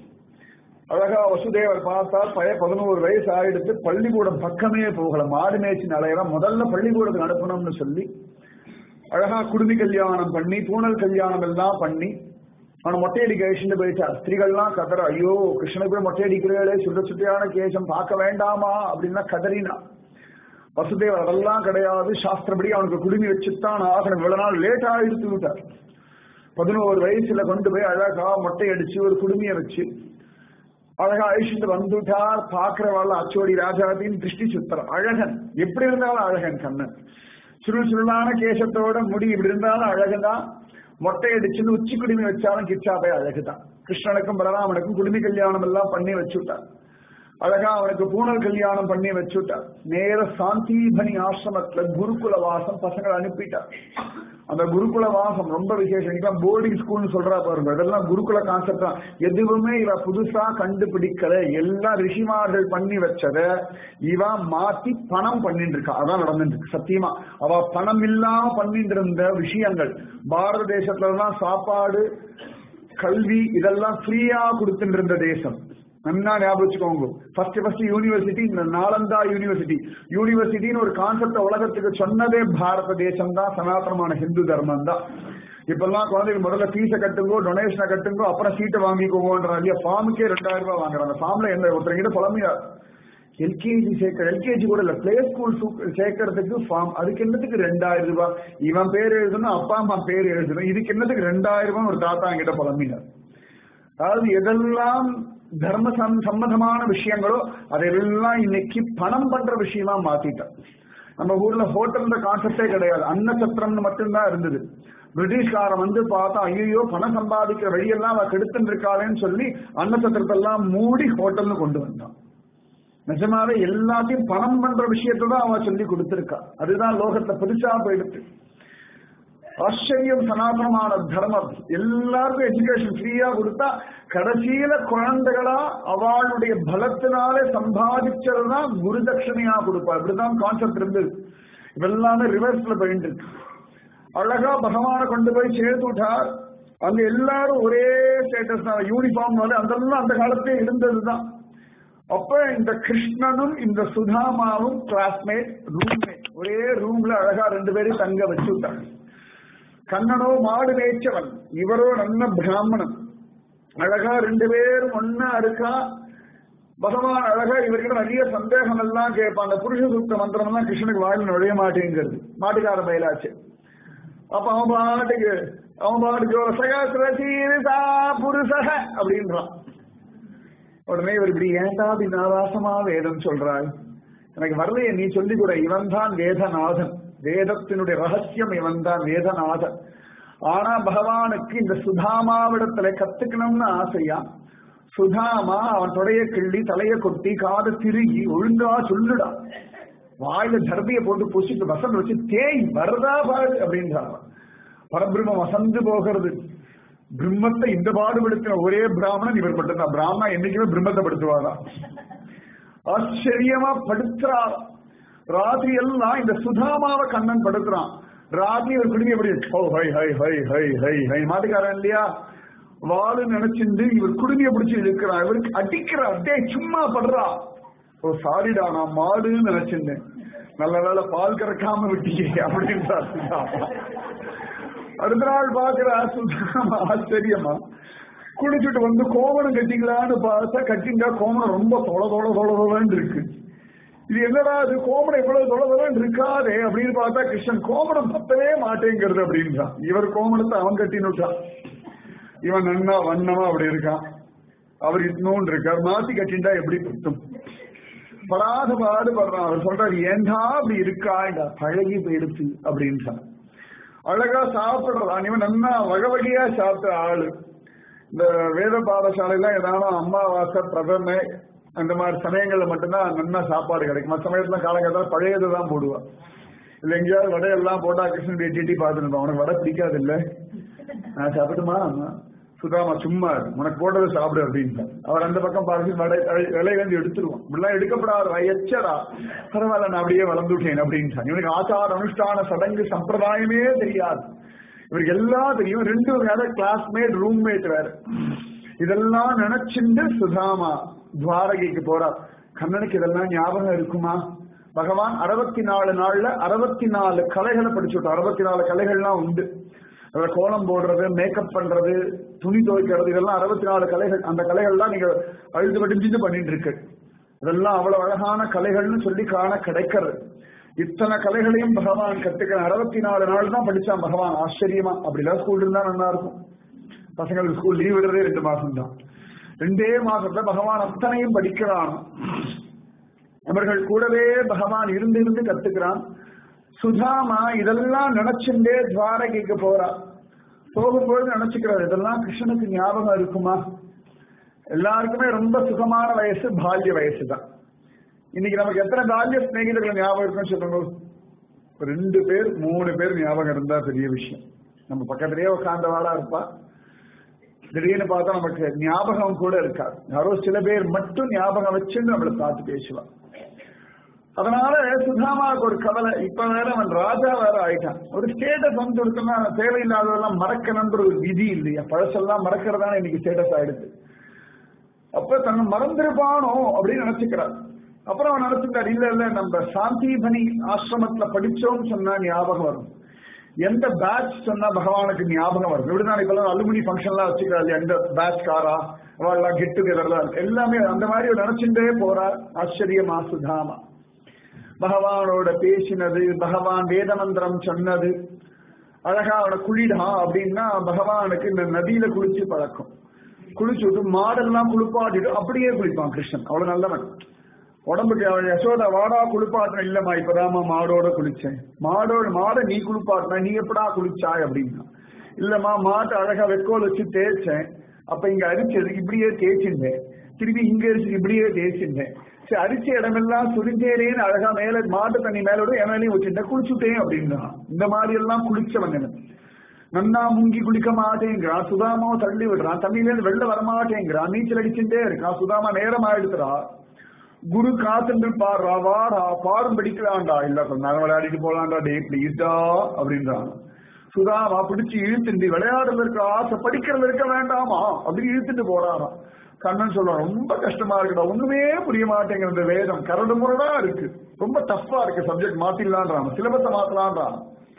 அழகா வசுதேவர் பார்த்தா பழைய பதினோரு வயசு ஆயிடுத்து பள்ளிக்கூடம் பக்கமே போகல மாடு மேய்ச்சி நலையற முதல்ல பள்ளிக்கூடத்துக்கு அனுப்பணும்னு சொல்லி அழகா குடுமி கல்யாணம் பண்ணி பூனல் கல்யாணம் எல்லாம் பண்ணி அவனை மொட்டையடிக்க அழிச்சுட்டு போயிட்டா ஸ்திரீகள்லாம் கதற ஐயோ கிருஷ்ணனுக்கு போய் மொட்டையடிக்கிறே சுட்ட சுட்டையான கேசம் பார்க்க வேண்டாமா அப்படின்னா கதறினா வசுதேவர் அதெல்லாம் கிடையாது சாஸ்திரப்படி அவனுக்கு குடுமி வச்சுத்தான் ஆகணும் இவ்வளவு நாள் லேட் ஆயிடுத்து விட்டார் பதினோரு வயசுல கொண்டு போய் அழகா மொட்டை அடிச்சு ஒரு குடுமியை வச்சு அழகா அழிச்சுட்டு வந்துட்டார் பாக்குறவாள் அச்சோடி ராஜாத்தின் திருஷ்டி சுத்தர் அழகன் எப்படி இருந்தாலும் அழகன் கண்ணன் சுருள் சுருளான கேசத்தோட முடி இப்படி இருந்தாலும் அழகுதான் மொட்டை அடிச்சுன்னு உச்சி குடுமி வச்சாலும் கிச்சாபை அழகுதான் கிருஷ்ணனுக்கும் பலராமனுக்கும் குடுமி கல்யாணம் எல்லாம் பண்ணி வச்சுட்டார் அழகா அவனுக்கு பூனல் கல்யாணம் பண்ணி வச்சுட்டார் நேர சாந்தீபனி ஆசிரமத்துல குருகுல வாசம் பசங்களை அனுப்பிட்டார் அந்த குருகுல வாசம் ரொம்ப விசேஷம் இப்ப போர்டிங் ஸ்கூல்னு சொல்றா பாருங்க இதெல்லாம் குருகுல கான்செப்ட் தான் எதுவுமே இவ புதுசா கண்டுபிடிக்கல எல்லாம் ரிஷிமார்கள் பண்ணி வச்சத இவ மாத்தி பணம் பண்ணிட்டு இருக்கா அதான் நடந்துட்டு இருக்கு சத்தியமா அவ பணம் இல்லாம பண்ணிட்டு இருந்த விஷயங்கள் பாரத தேசத்துல எல்லாம் சாப்பாடு கல்வி இதெல்லாம் ஃப்ரீயா கொடுத்துட்டு இருந்த தேசம் நல்லா ஞாபகம் வச்சுக்கோங்க ஃபர்ஸ்ட் ஃபர்ஸ்ட் யூனிவர்சிட்டி இந்த நாலந்தா யூனிவர்சிட்டி யூனிவர்சிட்டின்னு ஒரு கான்செப்ட் உலகத்துக்கு சொன்னதே பாரத தேசம் தான் சனாதனமான ஹிந்து தர்மம் தான் இப்பெல்லாம் குழந்தைங்க முதல்ல ஃபீஸை கட்டுங்கோ டொனேஷனை கட்டுங்கோ அப்புறம் சீட்டை வாங்கிக்கோங்கன்ற இல்லையா ஃபார்முக்கே ரெண்டாயிரம் ரூபாய் வாங்குறாங்க ஃபார்ம்ல என்ன ஒருத்தர்கிட்ட புலமையா எல்கேஜி சேர்க்க எல்கேஜி கூட இல்ல பிளே ஸ்கூல் சேர்க்கறதுக்கு ஃபார்ம் அதுக்கு என்னத்துக்கு ரெண்டாயிரம் ரூபாய் இவன் பேர் எழுதணும் அப்பா அம்மா பேர் எழுதணும் இதுக்கு என்னத்துக்கு ரெண்டாயிரம் ரூபாய் ஒரு தாத்தா என்கிட்ட புலம்பினார் அதாவது எதெல்லாம் தர்ம சம்மதமான விஷயங்களோ அதெல்லாம் இன்னைக்கு பணம் பண்ற விஷயமா மாத்திட்டோம் நம்ம ஊர்ல ஹோட்டல்ன்ற கான்செப்டே கிடையாது அன்னசத்திரம்னு மட்டும்தான் இருந்தது பிரிட்டிஷ்காரன் வந்து பார்த்தா ஐயோ பணம் சம்பாதிக்கிற வழியெல்லாம் அவ கெடுத்துட்டு இருக்காளேன்னு சொல்லி அன்னசத்திரத்தை எல்லாம் மூடி ஹோட்டல்னு கொண்டு வந்தான் நிஜமாவே எல்லாத்தையும் பணம் பண்ற விஷயத்தை தான் அவன் சொல்லி கொடுத்திருக்கா அதுதான் லோகத்துல பெருசா போயிடுச்சு ஆச்சரியம் சனாதனமான தர்மம் எல்லாருக்கும் எஜுகேஷன் ஃப்ரீயா கொடுத்தா கடைசியில குழந்தைகளா அவளுடைய பலத்தினாலே சம்பாதிச்சதுதான் குரு தட்சணையா கொடுப்பா இப்படிதான் கான்செப்ட் இருந்தது இதெல்லாமே ரிவர்ஸ்ல போயிட்டு இருக்கு அழகா பகவானை கொண்டு போய் சேர்த்து விட்டார் அங்க எல்லாரும் ஒரே ஸ்டேட்டஸ் தான் யூனிஃபார்ம் அதெல்லாம் அந்த காலத்திலே இருந்ததுதான் அப்ப இந்த கிருஷ்ணனும் இந்த சுதாமாவும் கிளாஸ்மேட் ரூம்மேட் ஒரே ரூம்ல அழகா ரெண்டு பேரும் தங்க வச்சு விட்டாங்க கண்ணனோ மாடு மேய்ச்சவன் இவரோ நல்ல பிராமணன் அழகா ரெண்டு பேரும் ஒன்னா இருக்கா பகவான் அழகா இவர்கிட்ட நிறைய சந்தேகம் எல்லாம் கேட்பாங்க புருஷ சுத்த மந்திரம் எல்லாம் கிருஷ்ணனுக்கு வாழ் நுழைய மாட்டேங்கிறது மாட்டுக்கார பயிலாச்சு அப்ப அவன் பாட்டுக்கு அவன் பாட்டுக்கு சகசிரசீரிசா புருஷக அப்படின்றான் உடனே இவர் இப்படி ஏன்டா பின்னாவாசமா வேதம் சொல்றாய் எனக்கு வரலையே நீ சொல்லி கூட இவன் தான் வேதநாதன் வேதத்தினுடைய ரகசியம் இவன் தான் வேதநாதன் ஆனா பகவானுக்கு இந்த சுதாமாவிடத்துல கத்துக்கணும்னு ஆசையா சுதாமா அவன் தொடைய கிள்ளி தலைய கொட்டி காது திருகி ஒழுங்கா சொல்லுடா வாயில தர்பிய போட்டு புசிட்டு வசம் வச்சு தேய் வரதா பாரு அப்படின்றான் பரபிரம்மம் வசந்து போகிறது பிரம்மத்தை இந்த பாடுபடுத்தின ஒரே பிராமணன் இவர் மட்டும்தான் பிராமணா என்னைக்குமே பிரம்மத்தை படுத்துவாரா ஆச்சரியமா படுத்துறார் ராத்திரி எல்லாம் இந்த சுதாமாவை கண்ணன் படுத்துறான் ராத்திரி ஒரு குடும்பம் எப்படி ஓ ஹை ஹை ஹை ஹை ஹை ஹை மாட்டுக்காரன் இல்லையா வாழு நினைச்சிருந்து இவர் குடுமைய பிடிச்சு இழுக்கிறான் இவருக்கு அடிக்கிறார் டே சும்மா படுறா ஓ சாரிடா நான் மாடுன்னு நினைச்சிருந்தேன் நல்ல வேலை பால் கறக்காம விட்டீங்க அப்படின்றார் சுதாமா அடுத்த நாள் பாக்குற சுதாமா ஆச்சரியமா குடிச்சிட்டு வந்து கோமணம் கட்டிக்கலான்னு பார்த்தா கட்டிங்க கோமணம் ரொம்ப தொலை தொலை தொலை தொலைன்னு இருக்கு இது என்னடா இது கோமணம் எவ்வளவு தொலை தொலைன்னு இருக்காதே அப்படின்னு பார்த்தா கிருஷ்ணன் கோமணம் பத்தவே மாட்டேங்கிறது அப்படின்றான் இவர் கோமணத்தை அவன் கட்டினுட்டான் இவன் நன்னா வண்ணமா அப்படி இருக்கான் அவர் இன்னொன்று இருக்கார் மாத்தி கட்டிண்டா எப்படி பத்தும் படாத பாடுபடுறான் அவர் சொல்றாரு ஏண்டா அப்படி இருக்காண்டா பழகி போயிடுச்சு அப்படின்றான் அழகா சாப்பிடுறான் இவன் நன்னா வகை வகையா சாப்பிட்ட ஆளு இந்த வேத பாடசாலையில ஏதாவது அமாவாசை பிரதம அந்த மாதிரி சமயங்கள்ல மட்டும்தான் நல்லா சாப்பாடு கிடைக்கும் மற்ற சமயத்துல காலங்கள்ல பழையது தான் போடுவா இல்ல எங்கேயாவது வடையெல்லாம் போட்டா கிருஷ்ணன் எட்டி பார்த்துருந்தோம் உனக்கு வடை பிடிக்காது இல்ல நான் சாப்பிட்டுமா சுதாமா சும்மா இரு. உனக்கு போட்டதை சாப்பிடு அப்படின்னு அவர் அந்த பக்கம் பார்த்து வடை விலை வந்து எடுத்துருவோம் இப்படிலாம் எடுக்கப்படாது எச்சரா பரவாயில்ல நான் அப்படியே வளர்ந்துட்டேன் அப்படின்னு இவனுக்கு ஆச்சார அனுஷ்டான சடங்கு சம்பிரதாயமே தெரியாது இவருக்கு எல்லாம் தெரியும் ரெண்டு வேற கிளாஸ்மேட் ரூம்மேட் வேற இதெல்லாம் நினைச்சுண்டு சுதாமா துவாரகைக்கு போறார் கண்ணனுக்கு இதெல்லாம் ஞாபகம் இருக்குமா பகவான் அறுபத்தி நாலு நாள்ல அறுபத்தி நாலு கலைகளை படிச்சுட்டோம் அறுபத்தி நாலு கலைகள்லாம் உண்டு அதுல கோலம் போடுறது மேக்கப் பண்றது துணி துவைக்கிறது இதெல்லாம் அறுபத்தி நாலு கலைகள் அந்த கலைகள்லாம் நீங்க அழுது படிஞ்சு பண்ணிட்டு இருக்கு இதெல்லாம் அவ்வளவு அழகான கலைகள்னு சொல்லி காண கிடைக்கிறது இத்தனை கலைகளையும் பகவான் கத்துக்கிற அறுபத்தி நாலு நாள் தான் படிச்சான் பகவான் ஆச்சரியமா அப்படிலாம் ஸ்கூல் இருந்தா நல்லா இருக்கும் பசங்களுக்கு ஸ்கூல் லீவ் விடுறதே ரெண்டு மாசம் தான் ரெண்டே மாசத்துல பகவான் அத்தனையும் படிக்கிறான் அவர்கள் கூடவே பகவான் இருந்து இருந்து கத்துக்கிறான் சுதாமா இதெல்லாம் நினைச்சுட்டே துவாரகைக்கு போறா போகும்போது நினைச்சுக்கிறார் இதெல்லாம் கிருஷ்ணனுக்கு ஞாபகம் இருக்குமா எல்லாருக்குமே ரொம்ப சுகமான வயசு பால்ய வயசு தான் இன்னைக்கு நமக்கு எத்தனை பால்ய சிநேகிதர்கள் ஞாபகம் இருக்குன்னு சொல்லுங்க ஒரு ரெண்டு பேர் மூணு பேர் ஞாபகம் இருந்தா பெரிய விஷயம் நம்ம பக்கத்திலேயே உட்கார்ந்தவாளா இருப்பா திடீர்னு பார்த்தா நமக்கு ஞாபகம் கூட இருக்காது யாரோ சில பேர் மட்டும் ஞாபகம் வச்சுன்னு நம்மளை பார்த்து பேசுவான் அதனால சுதாமாவுக்கு ஒரு கவலை இப்ப வேற அவன் ராஜா வேற ஆயிட்டான் ஒரு ஸ்டேட்டஸ் வந்து கொடுத்தோம்னா தேவையில்லாததெல்லாம் மறக்கணும்ன்ற ஒரு விதி இல்லையா பழசெல்லாம் மறக்கிறதான இன்னைக்கு ஸ்டேட்டஸ் ஆயிடுது அப்ப தன்னை மறந்திருப்பானோ அப்படின்னு நினைச்சுக்கிறார் அப்புறம் அவன் நினைச்சுட்டார் இல்ல இல்ல நம்ம சாந்திபனி ஆசிரமத்துல படிச்சோம்னு சொன்னா ஞாபகம் வரும் எந்த பேட்ச் சொன்னா பகவானுக்கு ஞாபகம் வரும் இப்படிதான் இப்ப அலுமினி ஃபங்க்ஷன்லாம் வச்சுக்கிறாரு எந்த பேட்ச் காரா அவெல்லாம் கெட் டுகெதர் எல்லாமே அந்த மாதிரி நினைச்சுட்டே போறார் ஆச்சரியமா சுதாமா பகவானோட பேசினது பகவான் வேத மந்திரம் சொன்னது அழகா அவனை குளிடா அப்படின்னா பகவானுக்கு இந்த நதியில குளிச்சு பழக்கம் குளிச்சு விட்டு மாடெல்லாம் குளிப்பாட்டிட்டு அப்படியே குளிப்பான் கிருஷ்ணன் அவ்வளவு நல்லவன் உடம்புக்கு அவன் யசோதா வாடா குளிப்பாட்டின இல்லம்மா இப்பதாம்மா மாடோட குளிச்சேன் மாடோட மாடை நீ குளிப்பாட்டின நீ எப்படா குளிச்சாய் அப்படின்னா இல்லம்மா மாட்டை அழகா வெக்கோல் வச்சு தேய்ச்சேன் அப்ப இங்க அரிச்சது இப்படியே தேய்ச்சிருந்தேன் திருப்பி இங்க அரிச்சு இப்படியே தேய்ச்சிருந்தேன் சரி அரிச்ச இடமெல்லாம் சுரிஞ்சேரேன்னு அழகா மேல மாட்டு தண்ணி மேலோட என்னாலையும் வச்சுட்டேன் குளிச்சுட்டேன் அப்படின்னா இந்த மாதிரி எல்லாம் குளிச்சவன் எனக்கு நன்னா முங்கி குளிக்க மாட்டேங்கிறான் சுதாமாவை தள்ளி விடுறான் தண்ணியில இருந்து வெளில வரமாட்டேங்கிறான் நீச்சல் அடிச்சுட்டே இருக்கான் சுதாமா நேரம் ஆயிடுத்துறா குரு காத்துட்டு பாடுறா வாடா பாடும் படிக்கலாம்டா இல்ல கொஞ்ச நேரம் விளையாடிட்டு போலாம்டா டே பிளீஸ்டா அப்படின்றான் சுதாமா பிடிச்சு இழுத்துட்டு விளையாடுறது இருக்க ஆசை படிக்கிறது இருக்க வேண்டாமா அப்படின்னு இழுத்துட்டு போறாராம் கண்ணன் சொல்ல ரொம்ப கஷ்டமா இருக்குடா ஒண்ணுமே புரிய மாட்டேங்கிற இந்த வேதம் கரடு முரடா இருக்கு ரொம்ப டஃப்பா இருக்கு சப்ஜெக்ட் மாத்திடலான்றான் சிலபஸை மாத்தலான்றான்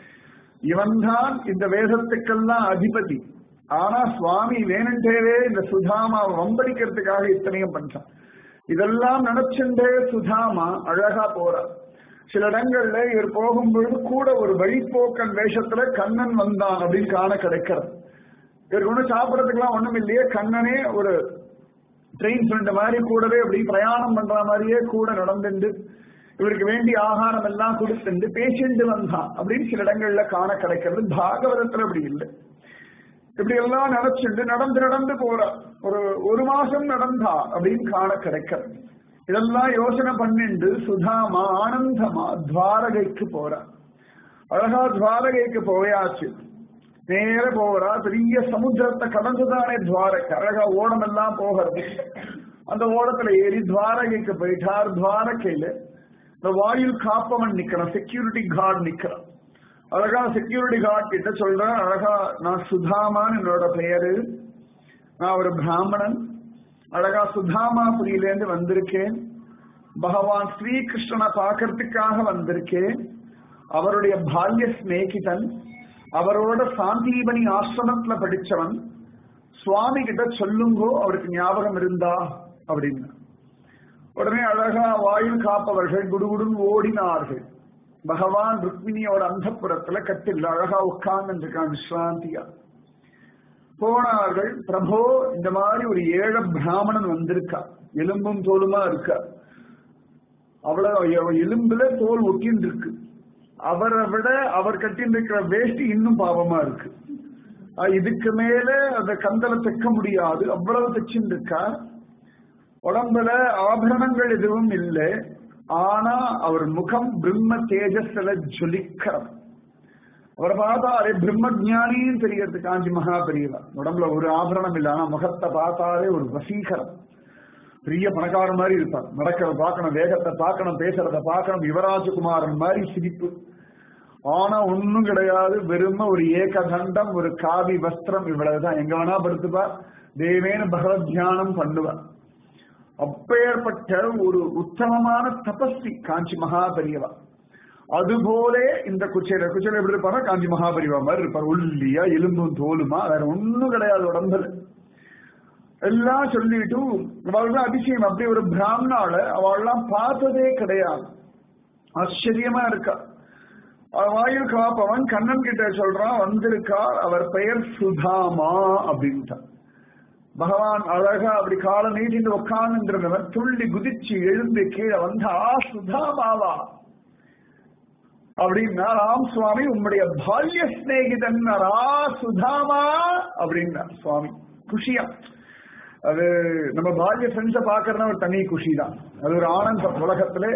இவன் தான் இந்த வேதத்துக்கெல்லாம் அதிபதி ஆனா சுவாமி வேணுண்டேவே இந்த சுதாமாவை வம்படிக்கிறதுக்காக இத்தனையும் பண்றான் இதெல்லாம் நினைச்சுட்டே சுதாமா அழகா போறார் சில இடங்கள்ல இவர் போகும்பொழுது கூட ஒரு வழிப்போக்கன் வேஷத்துல கண்ணன் வந்தான் அப்படின்னு காண கிடைக்கிறது இவருக்கு ஒண்ணு சாப்பிடறதுக்குலாம் ஒண்ணும் இல்லையே கண்ணனே ஒரு ட்ரெயின் ஃப்ரெண்ட் மாதிரி கூடவே அப்படி பிரயாணம் பண்ற மாதிரியே கூட நடந்துட்டு இவருக்கு வேண்டிய ஆகாரம் எல்லாம் கொடுத்துட்டு பேசிட்டு வந்தான் அப்படின்னு சில இடங்கள்ல காண கிடைக்கிறது பாகவதத்துல அப்படி இல்லை இப்படி எல்லாம் நினைச்சுட்டு நடந்து நடந்து போற ஒரு ஒரு மாசம் நடந்தா அப்படின்னு காண கிடைக்கிறது இதெல்லாம் யோசனை பண்ணிண்டு சுதாமா ஆனந்தமா துவாரகைக்கு போற அழகா துவாரகைக்கு போயாச்சு நேர போறா பெரிய சமுத்திரத்தை கடந்துதானே துவாரகை அழகா ஓடம் எல்லாம் போகிறது அந்த ஓடத்துல ஏறி துவாரகைக்கு போயிட்டார் துவாரகையில இந்த வாயில் காப்பவன் நிக்கிறான் செக்யூரிட்டி கார்டு நிக்கிறான் அழகா செக்யூரிட்டி கார்டு கிட்ட சொல்றேன் அழகா நான் சுதாமான் என்னோட பெயரு நான் ஒரு பிராமணன் அழகா சுதாமாபுரியிலேருந்து வந்திருக்கேன் பகவான் ஸ்ரீகிருஷ்ணனை பார்க்கறதுக்காக வந்திருக்கேன் அவருடைய பால்ய சிநேகிதன் அவரோட சாந்தீபனி ஆசிரமத்துல படிச்சவன் சுவாமி கிட்ட சொல்லுங்கோ அவருக்கு ஞாபகம் இருந்தா அப்படின்னு உடனே அழகா வாயில் காப்பவர்கள் குடுகுடுன்னு ஓடினார்கள் பகவான் ருக்மிணியோட அந்தப்புறத்துல கட்டில் அழகா உட்கார்ந்து இருக்கான் விஸ்ராந்தியா போனார்கள் பிரபோ இந்த மாதிரி ஒரு ஏழை பிராமணன் வந்திருக்கா எலும்பும் தோலுமா இருக்கா அவ்வளவு எலும்புல தோல் ஒட்டின்னு இருக்கு அவரை விட அவர் கட்டின்னு இருக்கிற வேஷ்டி இன்னும் பாவமா இருக்கு இதுக்கு மேல அந்த கந்தலை தைக்க முடியாது அவ்வளவு தைச்சுட்டு இருக்கா உடம்புல ஆபரணங்கள் எதுவும் இல்லை ஆனா அவர் முகம் பிரம்ம தேஜஸ்ல ஜொலிக்கிறது அவரை பார்த்தாலே பிரம்ம ஜானின்னு தெரியறது காஞ்சி மகா பெரியவா உடம்புல ஒரு ஆபரணம் இல்ல ஆனா முகத்தை பார்த்தாலே ஒரு வசீகரம் பெரிய பணக்காரன் மாதிரி இருப்பார் நடக்கிறத பார்க்கணும் வேகத்தை பார்க்கணும் பேசுறத பார்க்கணும் யுவராஜகுமாரன் மாதிரி சிரிப்பு ஆனா ஒண்ணும் கிடையாது வெறும ஒரு ஏகதண்டம் ஒரு காவி வஸ்திரம் இவ்வளவுதான் எங்க வேணா படுத்துப்பா தேவேன பகவத் தியானம் பண்ணுவார் அப்பேற்பட்ட ஒரு உத்தமமான தபஸ்வி காஞ்சி மகாபெரியவா அதுபோல இந்த குச்சேல குச்சேல எப்படி இருப்பாரா காஞ்சி மகாபரிவா மாதிரி இருப்பார் ஒல்லியா எலும்பும் தோலுமா வேற ஒண்ணும் கிடையாது உடம்புல எல்லாம் சொல்லிட்டு அவள்லாம் அதிசயம் அப்படி ஒரு பிராமணால அவள்லாம் பார்த்ததே கிடையாது ஆச்சரியமா இருக்கா அவ வாயில் காப்பவன் கண்ணன் கிட்ட சொல்றான் வந்திருக்கார் அவர் பெயர் சுதாமா அப்படின்ட்டான் பகவான் அழகா அப்படி கால நீட்டிட்டு உட்கார்ந்துருந்தவன் துள்ளி குதிச்சு எழுந்து கீழே வந்து ஆ சுதாமாவா அப்படின்னா ராம் சுவாமி உம்முடைய பால்ய சிநேகிதன் ரா சுதாமா அப்படின்னா சுவாமி குஷியா அது நம்ம பால்ய ஃப்ரெண்ட்ஸை பாக்குறதுனா ஒரு தனி குஷி தான் அது ஒரு ஆனந்த உலகத்துல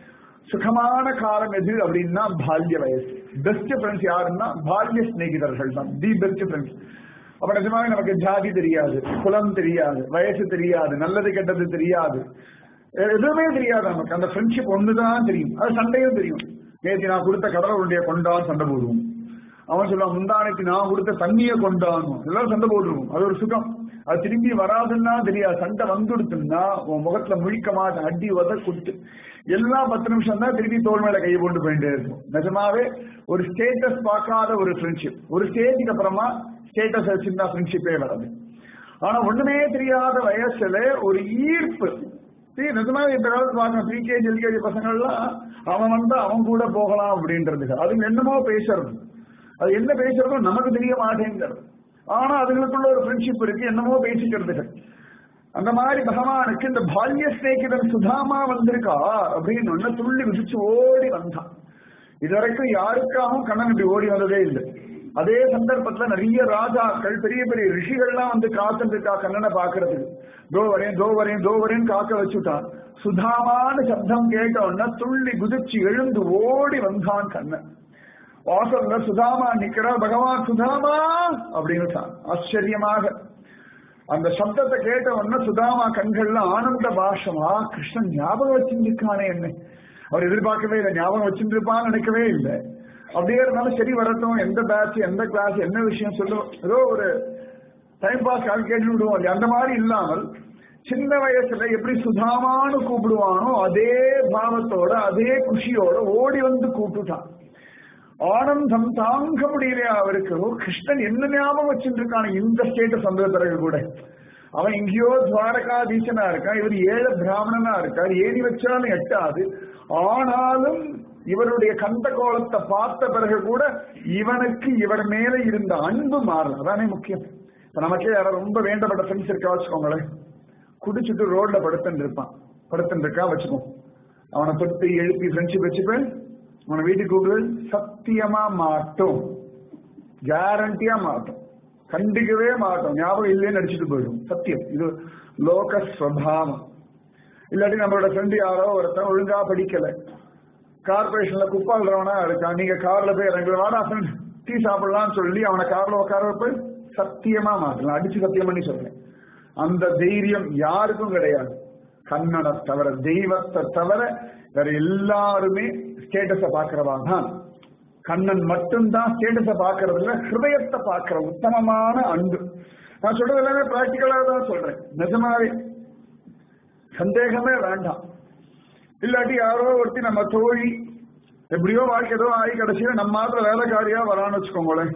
சுகமான காலம் எது அப்படின்னா பால்ய வயசு பெஸ்ட் ஃப்ரெண்ட்ஸ் யாருன்னா பால்ய சிநேகிதர்கள் தான் தி பெஸ்ட் ஃப்ரெண்ட்ஸ் அப்ப நிஜமாவே நமக்கு ஜாதி தெரியாது குலம் தெரியாது வயசு தெரியாது நல்லது கெட்டது தெரியாது எதுவுமே தெரியாது நமக்கு அந்த ஃப்ரெண்ட்ஷிப் ஒண்ணுதான் தெரியும் அது சண்டையும் தெரியும் நேற்று நான் கொடுத்த கடவுளுடைய கொண்டான் சண்டை போடுவோம் அவன் சொல்லுவான் முந்தானைக்கு நான் கொடுத்த தண்ணியை கொண்டான் எல்லாம் சண்டை போடுவோம் அது ஒரு சுகம் அது திரும்பி வராதுன்னா தெரியாது சண்டை வந்துடுத்துன்னா உன் முகத்துல முழிக்க மாட்டேன் அடி உத குட்டு எல்லாம் பத்து நிமிஷம் தான் திருப்பி தோல் மேல கையை போட்டு போயிட்டே இருக்கும் நிஜமாவே ஒரு ஸ்டேட்டஸ் பார்க்காத ஒரு ஃப்ரெண்ட்ஷிப் ஒரு ஸ்டேஜுக்கு அப்புறமா ஸ்டேட்டஸ் வச்சிருந்தா ஃப்ரெண்ட்ஷிப்பே வராது ஆனா ஒண்ணுமே தெரியாத வயசுல ஒரு ஈர்ப்பு சரி நிஜமாவே இந்த காலத்து பார்க்கணும் ப்ரீகேஜி எல்கேஜி பசங்கள்லாம் அவன் வந்தா அவன் கூட போகலாம் அப்படின்றது அது என்னமோ பேசுறது அது என்ன பேசுறதோ நமக்கு தெரிய மாட்டேங்கிறது ஆனா அதுங்களுக்குள்ள ஒரு ஃப்ரெண்ட்ஷிப் இருக்கு என்னமோ பேசிக்கிறதுகள் அந்த மாதிரி பகவானுக்கு இந்த பால்ய ஸ்நேகிதன் சுதாமா வந்திருக்கா அப்படின்னு ஒன்னு துள்ளி விதிச்சு ஓடி வந்தான் இதுவரைக்கும் யாருக்காகவும் கண்ணன் இப்படி ஓடி வந்ததே இல்லை அதே சந்தர்ப்பத்துல நிறைய ராஜாக்கள் பெரிய பெரிய ரிஷிகள்லாம் வந்து காத்துட்டு இருக்கா கண்ணனை பாக்குறதுக்கு தோ வரேன் தோ வரேன் தோ வரேன் காக்க வச்சுட்டான் சுதாமான சப்தம் கேட்ட உடனே துள்ளி குதிச்சு எழுந்து ஓடி வந்தான் கண்ணன் வாசல்ல சுதாமா நிக்கிறா பகவான் சுதாமா அப்படின்னு ஆச்சரியமாக அந்த சப்தத்தை கேட்ட உடனே சுதாமா கண்கள்ல ஆனந்த பாஷமா கிருஷ்ணன் ஞாபகம் வச்சிருக்கானே என்ன அவர் எதிர்பார்க்கவே இல்லை ஞாபகம் வச்சிருப்பான்னு நினைக்கவே இல்லை அப்படியே இருந்தாலும் சரி வரட்டும் எந்த பேட்ச் எந்த கிளாஸ் என்ன விஷயம் சொல்லுவோம் ஏதோ ஒரு டைம் பாஸ் ஆள் கேட்டு விடுவோம் இல்லையா அந்த மாதிரி இல்லாமல் சின்ன வயசுல எப்படி சுதாமான்னு கூப்பிடுவானோ அதே பாவத்தோட அதே குஷியோட ஓடி வந்து கூப்பிட்டுட்டான் ஆனந்தம் தாங்க முடியலையா அவருக்கு ஓ கிருஷ்ணன் என்ன ஞாபகம் வச்சுட்டு இருக்கான் இந்த ஸ்டேட்டஸ் வந்த பிறகு கூட அவன் எங்கேயோ துவாரகாதீசனா இருக்கான் இவர் ஏழை பிராமணனா இருக்கார் ஏணி வச்சாலும் எட்டாது ஆனாலும் இவருடைய கந்த கோலத்தை பார்த்த பிறகு கூட இவனுக்கு இவர் மேல இருந்த அன்பு மாறல அதானே முக்கியம் இப்ப நமக்கே யாரும் ரொம்ப வேண்டப்பட்ட ஃப்ரெண்ட்ஸ் இருக்கா வச்சுக்கோங்களேன் குடிச்சிட்டு ரோட்ல படுத்துட்டு இருப்பான் படுத்துட்டு இருக்கா வச்சுக்கோ அவனை படுத்து எழுப்பி ஃப்ரெண்ட்ஷிப் வச்சுப்பேன் அவனை வீட்டுக்கு கூப்பிடு சத்தியமா மாட்டோம் கேரண்டியா மாட்டோம் கண்டிக்கவே மாட்டோம் ஞாபகம் இல்லைன்னு அடிச்சுட்டு போயிடும் சத்தியம் இது லோக ஸ்வபாவம் இல்லாட்டி நம்மளோட ஃப்ரெண்டு யாரோ ஒருத்தன் ஒழுங்கா படிக்கல கார்பரேஷன்ல குப்பாடுறவனா இருக்கான் நீங்க கார்ல போய் இறங்குற வாடா ஃப்ரெண்ட் டீ சாப்பிடலாம்னு சொல்லி அவனை கார்ல உட்கார வைப்ப சத்தியமா மாட்டலாம் அடிச்சு சத்தியம் பண்ணி சொல்றேன் அந்த தைரியம் யாருக்கும் கிடையாது கண்ணனை தவிர தெய்வத்தை தவிர வேற எல்லாருமே ஸ்டேட்டஸ பாக்குறவா தான் கண்ணன் மட்டும்தான் ஸ்டேட்டஸ பாக்குறதுல ஹிருதயத்தை பாக்குற உத்தமமான அன்பு நான் சொல்றது எல்லாமே பிராக்டிக்கலா தான் சொல்றேன் நிஜமாவே சந்தேகமே வேண்டாம் இல்லாட்டி யாரோ ஒருத்தி நம்ம தோழி எப்படியோ வாழ்க்கை ஏதோ ஆகி கடைசியில நம்ம மாத்திர வேலைக்காரியா வரான்னு வச்சுக்கோங்களேன்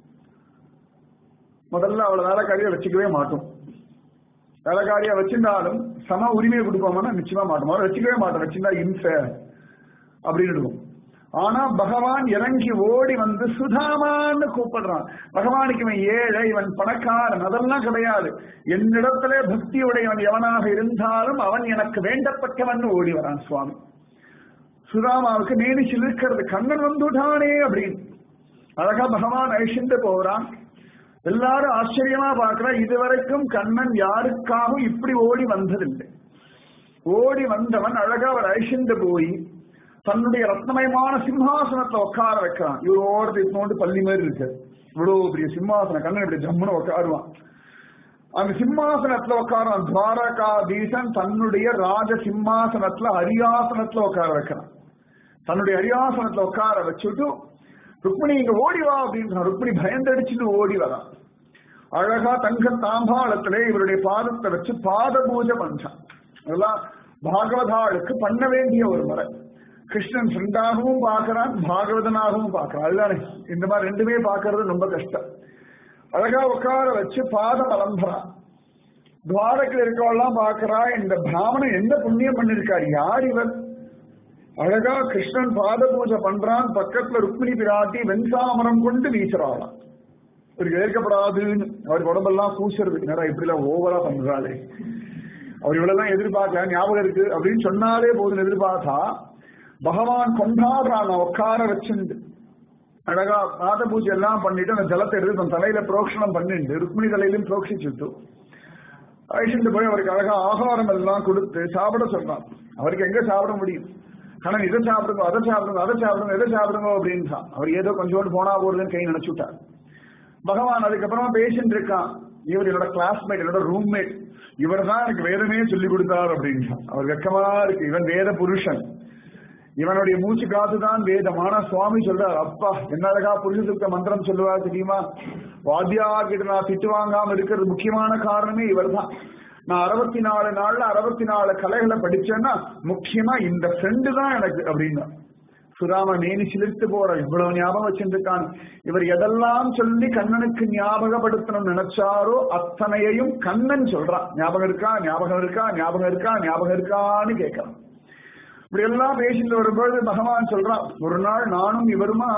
முதல்ல அவளை வேலைக்காரியா வச்சுக்கவே மாட்டோம் வேலைக்காரியா வச்சிருந்தாலும் சம உரிமையை கொடுப்போம்னா நிச்சயமா மாட்டோம் அவரை வச்சுக்கவே மாட்டோம் வச்சிருந்தா இன்ச அப்படின்னு ஆனா பகவான் இறங்கி ஓடி வந்து சுதாமான்னு கூப்பிடுறான் பகவானுக்கு இவன் ஏழை இவன் பணக்காரன் அதெல்லாம் கிடையாது என்னிடத்திலே பக்தியுடையவன் எவனாக இருந்தாலும் அவன் எனக்கு வேண்டப்பட்டவன் ஓடி வரான் சுவாமி சுதாமாவுக்கு நேரி சிலிர்க்கிறது கண்ணன் வந்துட்டானே அப்படின்னு அழகா பகவான் அழிச்சுட்டு போறான் எல்லாரும் ஆச்சரியமா பார்க்கிற இதுவரைக்கும் கண்ணன் யாருக்காகவும் இப்படி ஓடி வந்ததில்லை ஓடி வந்தவன் அழகா அவர் அழிச்சுண்டு போய் தன்னுடைய ரத்னமயமான சிம்ஹாசனத்துல உட்கார வைக்கிறான் இவர் ஓரத்தை இத்தோண்டு பள்ளி மாதிரி இருக்கு இவ்வளவு பெரிய சிம்மாசனம் கண்ணன் இப்படி ஜம்முன்னு உட்காருவான் அந்த சிம்மாசனத்துல உட்காரான் துவாரகாதீசன் தன்னுடைய ராஜ சிம்மாசனத்துல ஹரியாசனத்துல உட்கார வைக்கிறான் தன்னுடைய ஹரியாசனத்துல உட்கார வச்சுட்டு ருக்மிணி இங்க ஓடி வா அப்படின்னு ருக்மிணி பயந்தடிச்சுட்டு ஓடி வரான் அழகா தங்க தாம்பாளத்திலே இவருடைய பாதத்தை வச்சு பாத பூஜை பண்றான் அதெல்லாம் பாகவதாளுக்கு பண்ண வேண்டிய ஒரு முறை கிருஷ்ணன் ஃப்ரெண்டாகவும் பார்க்கறான் பாகவதனாகவும் பார்க்கறான் அதுதானே இந்த மாதிரி ரெண்டுமே பார்க்கறது ரொம்ப கஷ்டம் அழகா உட்கார வச்சு பாதம் அலம்புறான் துவாரத்தில் இருக்கவெல்லாம் பார்க்கறா இந்த பிராமணன் எந்த புண்ணியம் பண்ணிருக்கார் யார் இவர் அழகா கிருஷ்ணன் பாத பூஜை பண்றான் பக்கத்துல ருக்மிணி பிராட்டி வெண்சாமரம் கொண்டு வீசுறாளாம் இவருக்கு ஏற்கப்படாதுன்னு அவர் உடம்பெல்லாம் பூசுறது என்னடா இப்படி எல்லாம் ஓவரா பண்றாளே அவர் இவ்வளவுதான் எதிர்பார்க்கல ஞாபகம் இருக்கு அப்படின்னு சொன்னாலே போதும் எதிர்பார்த்தா பகவான் கொண்டாடுறான் உட்கார வச்சுண்டு அழகா பாத பூஜை எல்லாம் பண்ணிட்டு அந்த ஜலத்தை எடுத்து தன் தலையில புரோக்ஷணம் பண்ணிட்டு ருக்மிணி தலையிலும் புரோக்ஷிச்சுட்டு அழிச்சுட்டு போய் அவருக்கு அழகா ஆகாரம் எல்லாம் கொடுத்து சாப்பிட சொல்றான் அவருக்கு எங்க சாப்பிட முடியும் ஆனா இதை சாப்பிடுங்க அதை சாப்பிடுங்க அதை சாப்பிடுங்க எதை சாப்பிடுங்க அப்படின்றான் அவர் ஏதோ கொஞ்சோண்டு போனா போறதுன்னு கை நினைச்சுட்டார் பகவான் அதுக்கப்புறமா பேசிட்டு இருக்கான் இவர் என்னோட கிளாஸ்மேட் என்னோட ரூம்மேட் இவர் தான் எனக்கு வேதமே சொல்லி கொடுத்தார் அப்படின்றான் அவர் வெக்கமா இருக்கு இவன் வேத புருஷன் இவனுடைய மூச்சு காத்து தான் வேதம் ஆனா சுவாமி சொல்றார் அப்பா என்ன அழகா புருஷ சுத்த மந்திரம் சொல்லுவா தெரியுமா வாத்தியா கிட்ட நான் திட்டு வாங்காம இருக்கிறது முக்கியமான காரணமே இவர் தான் நான் அறுபத்தி நாலு நாள்ல அறுபத்தி நாலு கலைகளை படிச்சேன்னா முக்கியமா இந்த ஃப்ரெண்டு தான் எனக்கு அப்படின்னா சுராம மேனி சிலிர்த்து போற இவ்வளவு ஞாபகம் வச்சிருக்கான் இவர் எதெல்லாம் சொல்லி கண்ணனுக்கு ஞாபகப்படுத்தணும் நினைச்சாரோ அத்தனையையும் கண்ணன் சொல்றான் ஞாபகம் இருக்கா ஞாபகம் இருக்கா ஞாபகம் இருக்கா ஞாபகம் இருக்கான்னு கேட்கறான் இப்படி எல்லாம் பேசிட்டு வரும்போது பகவான் சொல்றான் ஒரு நாள் நானும் இவருமா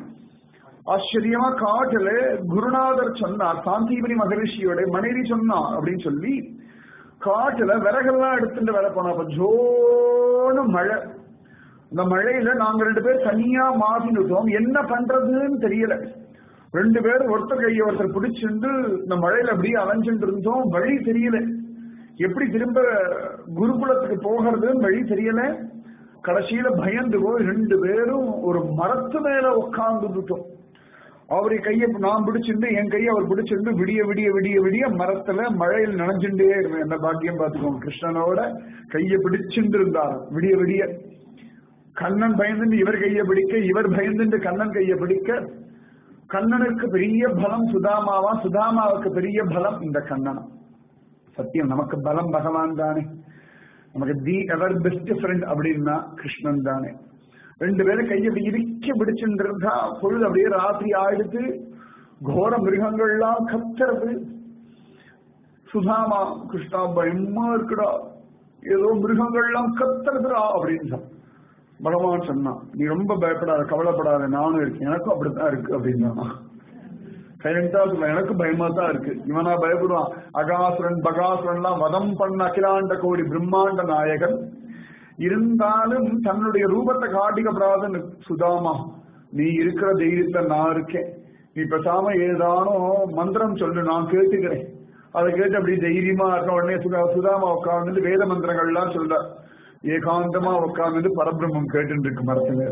ஆச்சரியமா காட்டுல குருநாதர் சொன்னார் சாந்தீபனி மகரிஷியோட மனைவி சொன்னார் அப்படின்னு சொல்லி காட்டுல விறகெல்லாம் எடுத்துட்டு வேலை போனா அப்ப ஜோன்னு மழை இந்த மழையில நாங்க ரெண்டு பேர் தனியா மாட்டினுட்டோம் என்ன பண்றதுன்னு தெரியல ரெண்டு பேரும் ஒருத்தர் கையை ஒருத்தர் பிடிச்சிருந்து இந்த மழையில அப்படியே அலைஞ்சுட்டு இருந்தோம் வழி தெரியல எப்படி திரும்ப குருகுலத்துக்கு போகிறதுன்னு வழி தெரியல கடைசியில பயந்து போய் ரெண்டு பேரும் ஒரு மரத்து மேல உட்கார்ந்துட்டோம் அவரை கையை நான் பிடிச்சிருந்து என் கையை அவர் பிடிச்சிருந்து விடிய விடிய விடிய விடிய மரத்துல மழையில் நனைஞ்சுட்டே இருவேன் என்ன பாக்கியம் பார்த்துக்கோங்க கிருஷ்ணனோட கையை பிடிச்சிருந்து இருந்தார் விடிய விடிய கண்ணன் பயந்துட்டு இவர் கையை பிடிக்க இவர் பயந்துட்டு கண்ணன் கையை பிடிக்க கண்ணனுக்கு பெரிய பலம் சுதாமாவா சுதாமாவுக்கு பெரிய பலம் இந்த கண்ணனா சத்தியம் நமக்கு பலம் பகவான் தானே நமக்கு தி எவர் பெஸ்ட் ஃப்ரெண்ட் அப்படின்னா கிருஷ்ணன் தானே ரெண்டு பேரும் கையை இறுக்கி பிடிச்சுட்டு இருந்தா பொழுது அப்படியே ராத்திரி ஆயிடுத்து கோர மிருகங்கள்லாம் கத்துறது சுதாமா கிருஷ்ணா பயமா இருக்குடா ஏதோ மிருகங்கள்லாம் கத்துறதுடா அப்படின்னு பகவான் சொன்னான் நீ ரொம்ப பயப்படாத கவலைப்படாத நானும் இருக்கேன் எனக்கும் அப்படித்தான் இருக்கு அப்படின்னா சைலண்டா சொல்ல எனக்கு பயமா தான் இருக்கு இவனா பயப்படுவான் அகாசுரன் பகாசுரன்லாம் வதம் பண்ண அகிலாண்ட கோடி பிரம்மாண்ட நாயகன் இருந்தாலும் தன்னுடைய ரூபத்தை காட்டிக்கப்படாதுன்னு சுதாமா நீ இருக்கிற தைரியத்துல நான் இருக்கேன் நீ பேசாம ஏதானோ மந்திரம் சொல்லு நான் கேட்டுக்கிறேன் அதை கேட்டு அப்படி தைரியமா இருக்க உடனே சுதா சுதாமா உட்கார்ந்து வேத மந்திரங்கள்லாம் சொல்ற ஏகாந்தமா உட்கார்ந்து பரபிரம்மம் கேட்டு இருக்கு மரத்து மேல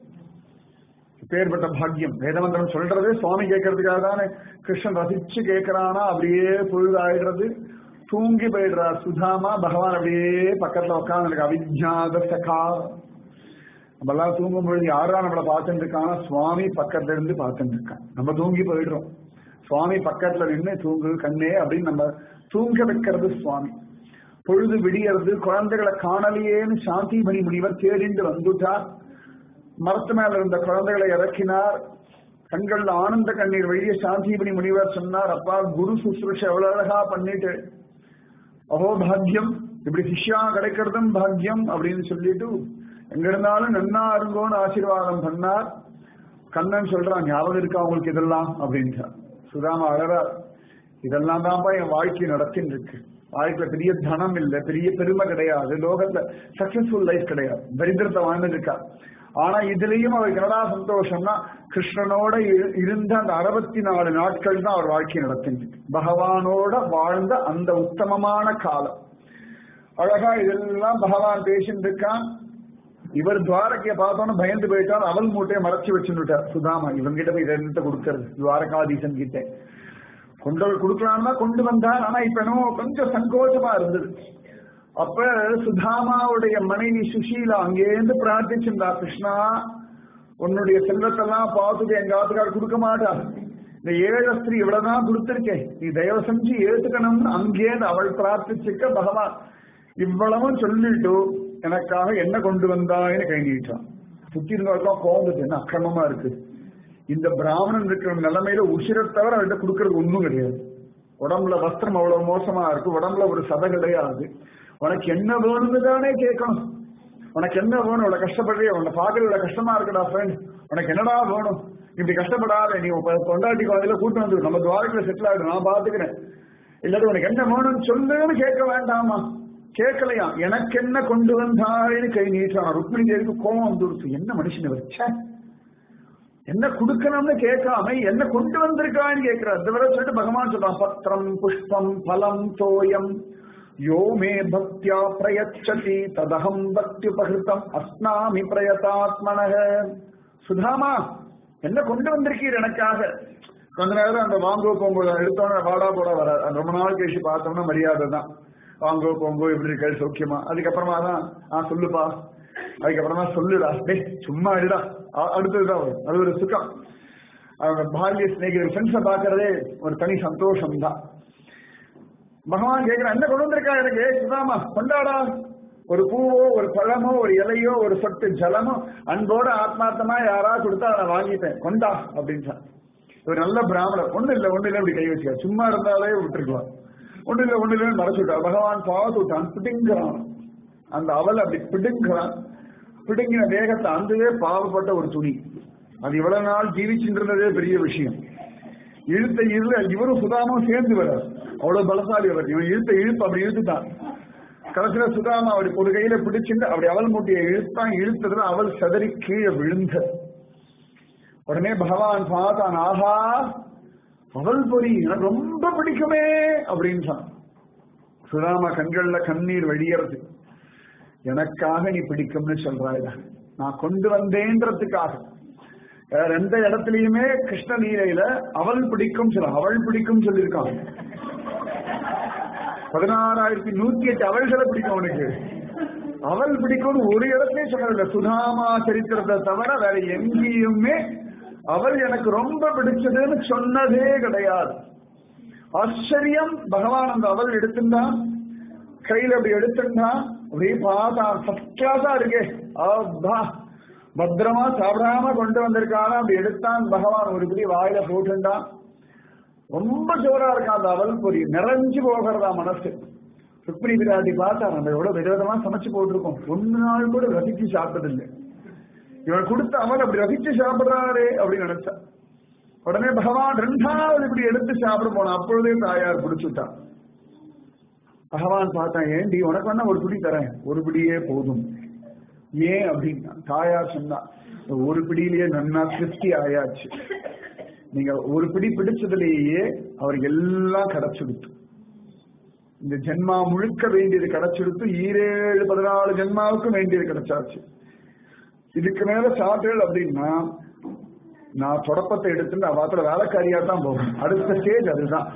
பேர்பட்ட பாக்கியம் வேதமந்திரம் சொல்றதே சுவாமி கேட்கறதுக்காக தானே கிருஷ்ணன் ரசிச்சு கேட்கறானா அப்படியே பொழுது ஆயிடுறது தூங்கி போயிடுறா சுதாமா பகவான் அப்படியே பக்கத்துல உட்காந்து அவிஜாத சகா நம்மெல்லாம் தூங்கும் பொழுது யாரா நம்மளை பார்த்துட்டு இருக்கானா சுவாமி பக்கத்துல இருந்து பார்த்துட்டு இருக்கான் நம்ம தூங்கி போயிடுறோம் சுவாமி பக்கத்துல நின்று தூங்கு கண்ணே அப்படின்னு நம்ம தூங்க வைக்கிறது சுவாமி பொழுது விடியறது குழந்தைகளை காணலையேன்னு சாந்திமணி முனிவர் தேடிண்டு வந்துட்டார் மரத்து மேல இருந்த குழந்தைகளை இறக்கினார் கண்கள்ல ஆனந்த கண்ணீர் வெளியே சாந்திமணி முனிவர் சொன்னார் அப்பா குரு சுசுருஷ எவ்வளவு அழகா பண்ணிட்டு அஹோ பாக்யம் இப்படி சிஷ்யா கிடைக்கிறதும் பாக்யம் அப்படின்னு சொல்லிட்டு எங்க இருந்தாலும் நன்னா இருங்கோன்னு ஆசீர்வாதம் பண்ணார் கண்ணன் சொல்றான் ஞாபகம் இருக்கா உங்களுக்கு இதெல்லாம் அப்படின்றார் சுதாமா அழறார் இதெல்லாம் தான்ப்பா என் வாழ்க்கை நடத்தின்னு இருக்கு வாழ்க்கையில பெரிய தனம் இல்ல பெரிய பெருமை கிடையாது லோகத்துல சக்சஸ்ஃபுல் லைஃப் கிடையாது தரித்திரத்தை வாழ்ந்துட்டு இருக்கா ஆனா இதுலயும் அவருக்கு என்னடா சந்தோஷம்னா கிருஷ்ணனோட இருந்த அந்த அறுபத்தி நாலு நாட்கள் தான் அவர் வாழ்க்கை நடத்திட்டு பகவானோட வாழ்ந்த அந்த உத்தமமான காலம் அழகா இதெல்லாம் பகவான் பேசிட்டு இருக்கான் இவர் துவாரகைய பார்த்தோன்னு பயந்து போயிட்டான் அவள் மூட்டையை மறைச்சு வச்சுட்டார் சுதாமா இவன் கிட்ட போய் ரெண்டு கொடுக்கறது துவாரகாதீசன் கிட்ட கொண்டு போய் கொடுக்கலாம்னா கொண்டு வந்தான் ஆனா இப்ப என்னமோ கொஞ்சம் சங்கோச்சமா இருந்தது அப்ப சுதாமாவுடைய மனைவி சுஷீலா அங்கேருந்து பிரார்த்திச்சிருந்தா கிருஷ்ணா உன்னுடைய செல்வத்தெல்லாம் பார்த்துட்டு எங்க ஆத்துக்கார் கொடுக்க மாட்டா இந்த ஏழ ஸ்திரீ இவ்வளவுதான் கொடுத்திருக்கேன் நீ தயவு செஞ்சு ஏத்துக்கணும்னு அங்கேருந்து அவள் பிரார்த்திச்சுக்க பகவான் இவ்வளவும் சொல்லிட்டு எனக்காக என்ன கொண்டு வந்தாயின்னு கை நீட்டான் சுத்தி இருந்தவர்களும் கோபம் என்ன அக்கிரமமா இருக்கு இந்த பிராமணன் இருக்கிற நிலைமையில உசிரை தவிர அவர்கிட்ட கொடுக்கறது ஒண்ணும் கிடையாது உடம்புல வஸ்திரம் அவ்வளவு மோசமா இருக்கு உடம்புல ஒரு சதை கிடையாது உனக்கு என்ன வேணும்னு தானே கேட்கணும் உனக்கு என்ன வேணும் இவ்வளவு கஷ்டப்படுறிய உன்னை பாக்குறது இவ்வளவு கஷ்டமா இருக்குடா ஃப்ரெண்ட் உனக்கு என்னடா வேணும் இப்படி கஷ்டப்படாத நீ உன் கொண்டாட்டி குழந்தையில கூட்டு வந்து நம்ம துவாரக்கில் செட்டில் ஆயிடும் நான் பாத்துக்கிறேன் இல்லாட்டி உனக்கு என்ன வேணும்னு சொல்லுன்னு கேட்க வேண்டாமா கேட்கலையா எனக்கு என்ன கொண்டு வந்தாயின்னு கை நீட்டான் ருக்மிணி தேவிக்கு கோபம் வந்துருச்சு என்ன மனுஷன் வச்ச என்ன கொடுக்கணும்னு கேட்காம என்ன கொண்டு வந்திருக்கான்னு கேட்கிறார் இந்த வரை சொல்லிட்டு பகவான் சொல்றான் பத்திரம் புஷ்பம் பலம் தோயம் யோ மே பக்தியா பிரயச்சதி ததகம் பக்தி உபகிருத்தம் அஸ்னாமி பிரயதாத்மனக சுதாமா என்ன கொண்டு வந்திருக்கீர் எனக்காக கொஞ்ச நேரம் அந்த வாங்கோ போகும்போது எடுத்தோன்னே வாடா போட வர ரொம்ப நாள் கழிச்சு பார்த்தோம்னா மரியாதை தான் வாங்கோ போங்கோ எப்படி இருக்க சௌக்கியமா அதுக்கப்புறமா தான் ஆ சொல்லுப்பா அதுக்கப்புறமா சொல்லுடா டே சும்மா இருடா அடுத்ததுதான் வரும் அது ஒரு சுகம் அவங்க பால்ய ஸ்நேகிதர் ஃப்ரெண்ட்ஸை பார்க்கறதே ஒரு தனி சந்தோஷம் தான் பகவான் கேட்கிறான் என்ன கொண்டு வந்திருக்கா எனக்கு சுதாமா கொண்டாடா ஒரு பூவோ ஒரு பழமோ ஒரு இலையோ ஒரு சொட்டு ஜலமோ அன்போட ஆத்மார்த்தமா யாரா கொடுத்தா அதை வாங்கிப்பேன் கொண்டா அப்படின்ட்டான் ஒரு நல்ல பிராமணர் ஒண்ணு இல்ல ஒண்ணு இல்ல இப்படி கை வச்சுக்கா சும்மா இருந்தாலே விட்டுருக்கலாம் ஒண்ணு இல்ல ஒண்ணு இல்ல மறைச்சு விட்டா பகவான் பார்த்து விட்டான் பிடுங்குறான் அந்த அவள் அப்படி பிடுங்குறான் பிடுங்கின வேகத்தை அந்தவே பாவப்பட்ட ஒரு துணி அது இவ்வளவு நாள் ஜீவிச்சுன்றதே பெரிய விஷயம் இழுத்த இழுல இவரும் சுதாமும் சேர்ந்து வர அவ்வளவு பலசாலி அவர் இவன் இழுத்த இழுப்பு அப்படி இழுத்துட்டான் கடைசியில சுதாமா அப்படி ஒரு கையில பிடிச்சிட்டு அப்படி அவள் மூட்டையை இழுத்தான் இழுத்ததுல அவள் சதறி கீழே விழுந்த உடனே பகவான் பார்த்தான் ஆஹா அவள் பொறி எனக்கு ரொம்ப பிடிக்குமே அப்படின்னு சுதாமா கண்கள்ல கண்ணீர் வழியறது எனக்காக நீ பிடிக்கும்னு சொல்றாய் நான் கொண்டு வந்தேன்றதுக்காக வேற எந்த இடத்துலயுமே கிருஷ்ண நீரையில அவள் பிடிக்கும் சொல்ல அவள் பிடிக்கும் சொல்லியிருக்கான் பதினாறாயிரத்தி நூத்தி எட்டு அவள்களை பிடிக்கும் அவனுக்கு அவள் பிடிக்கும் ஒரு இடத்துலயும் சொன்னதில்லை சுதாமா சரித்திரத்தை தவிர வேற எங்கேயுமே அவள் எனக்கு ரொம்ப பிடிச்சதுன்னு சொன்னதே கிடையாது ஆச்சரியம் பகவான் அந்த அவள் எடுத்துட்டான் கையில அப்படி எடுத்துட்டான் அப்படியே பார்த்தான் ஃபர்ஸ்ட் கிளாஸா இருக்கே அப்பா பத்திரமா சாப்பிடாம கொண்டு வந்திருக்கானா அப்படி எடுத்தான் பகவான் ஒரு பிடி வாயில போட்டுண்டான் ரொம்ப ஜோரா இருக்கான் அந்த அவல் பொறி நிறைஞ்சு போகிறதா மனசு ருக்மிணி பிராட்டி பார்த்தா நம்ம எவ்வளவு விதவிதமா சமைச்சு போட்டிருக்கோம் ஒன்னு நாள் கூட ரசிச்சு சாப்பிட்டதில்லை இவன் கொடுத்த அவன் அப்படி ரசிச்சு சாப்பிடுறாரே அப்படின்னு நினைச்சா உடனே பகவான் ரெண்டாவது இப்படி எடுத்து சாப்பிட போனான் அப்பொழுதே தாயார் பிடிச்சுட்டான் பகவான் பார்த்தான் ஏண்டி உனக்கு வேணா ஒரு பிடி தரேன் ஒரு பிடியே போதும் ஏன் அப்படின்னா தாயார் சொன்னா ஒரு பிடியிலேயே நன்னா திருப்தி ஆயாச்சு நீங்க ஒரு பிடி பிடிச்சதுலேயே அவருக்கு எல்லாம் கிடைச்சிடுத்து இந்த ஜென்மா முழுக்க வேண்டியது கிடைச்சிடுத்து ஈரேழு பதினாலு ஜென்மாவுக்கும் வேண்டியது கிடைச்சாச்சு இதுக்கு மேல சாப்பிட்டல் அப்படின்னா நான் தொடப்பத்தை எடுத்துட்டு அவாத்துல வேலைக்காரியா தான் போகும் அடுத்த ஸ்டேஜ் அதுதான்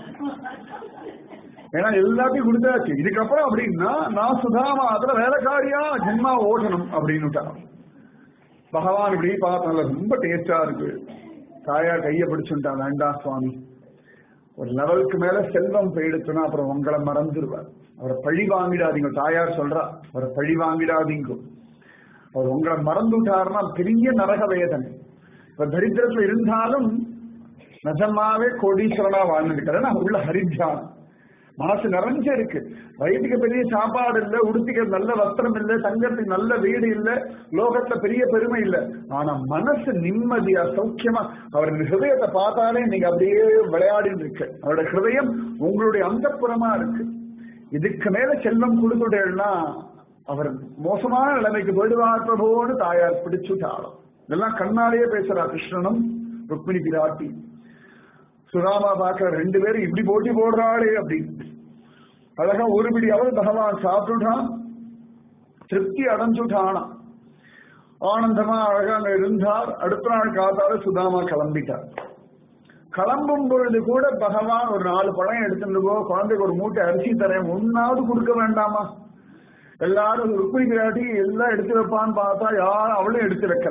ஏன்னா எல்லாத்தையும் கொடுத்தாச்சு இதுக்கப்புறம் அப்படின்னா நான் சுதாமா அதுல வேலைக்காரியா ஜென்மா ஓட்டணும் அப்படின்னுட்டான் பகவான் இப்படி பார்த்தோம்ல ரொம்ப டேஸ்டா இருக்கு தாயா கைய பிடிச்சுட்டான் வேண்டாம் சுவாமி ஒரு லெவலுக்கு மேல செல்வம் போயிடுச்சுன்னா அப்புறம் உங்களை மறந்துடுவார் அவரை பழி வாங்கிடாதீங்க தாயார் சொல்றா அவரை பழி வாங்கிடாதீங்க அவர் உங்களை மறந்துட்டாருன்னா பெரிய நரக வேதனை இப்ப தரித்திரத்துல இருந்தாலும் நிஜமாவே கோடீஸ்வரனா வாழ்ந்துருக்காரு உள்ள ஹரித்தியானம் மனசு நிறைஞ்ச இருக்கு வயிற்றுக்கு பெரிய சாப்பாடு இல்ல உடுத்திக்க நல்ல வஸ்திரம் இல்ல தங்கத்துக்கு நல்ல வீடு இல்ல லோகத்துல பெரிய பெருமை இல்ல ஆனா மனசு நிம்மதியா சௌக்கியமா அவர் ஹிருதயத்தை பார்த்தாலே நீங்க அப்படியே விளையாடிட்டு இருக்கு அவரோட ஹிருதயம் உங்களுடைய அந்தப்புறமா இருக்கு இதுக்கு மேல செல்வம் கொடுத்துட்டேன்னா அவர் மோசமான நிலைமைக்கு போயிடுவார் பிரபோன்னு தாயார் பிடிச்சுட்டாலும் இதெல்லாம் கண்ணாலேயே பேசுறா கிருஷ்ணனும் ருக்மிணி பிராட்டி சுதாமா பார்க்க ரெண்டு பேரும் இப்படி போட்டி போடுறாளே அப்படின்னு அழகா ஒரு பிடி அவள் பகவான் சாப்பிட்டுட்டான் திருப்தி அடைஞ்சுட்டானா ஆனந்தமா அழகா அங்க இருந்தார் அடுத்த நாள் காத்தால சுதாமா கிளம்பிட்டார் கிளம்பும் பொழுது கூட பகவான் ஒரு நாலு பழம் எடுத்துட்டு போ குழந்தைக்கு ஒரு மூட்டை அரிசி தரேன் ஒன்னாவது கொடுக்க வேண்டாமா எல்லாரும் ருக்மிணி பிராட்டி எல்லாம் எடுத்து வைப்பான்னு பார்த்தா யாரும் அவளும் எடுத்து வைக்கல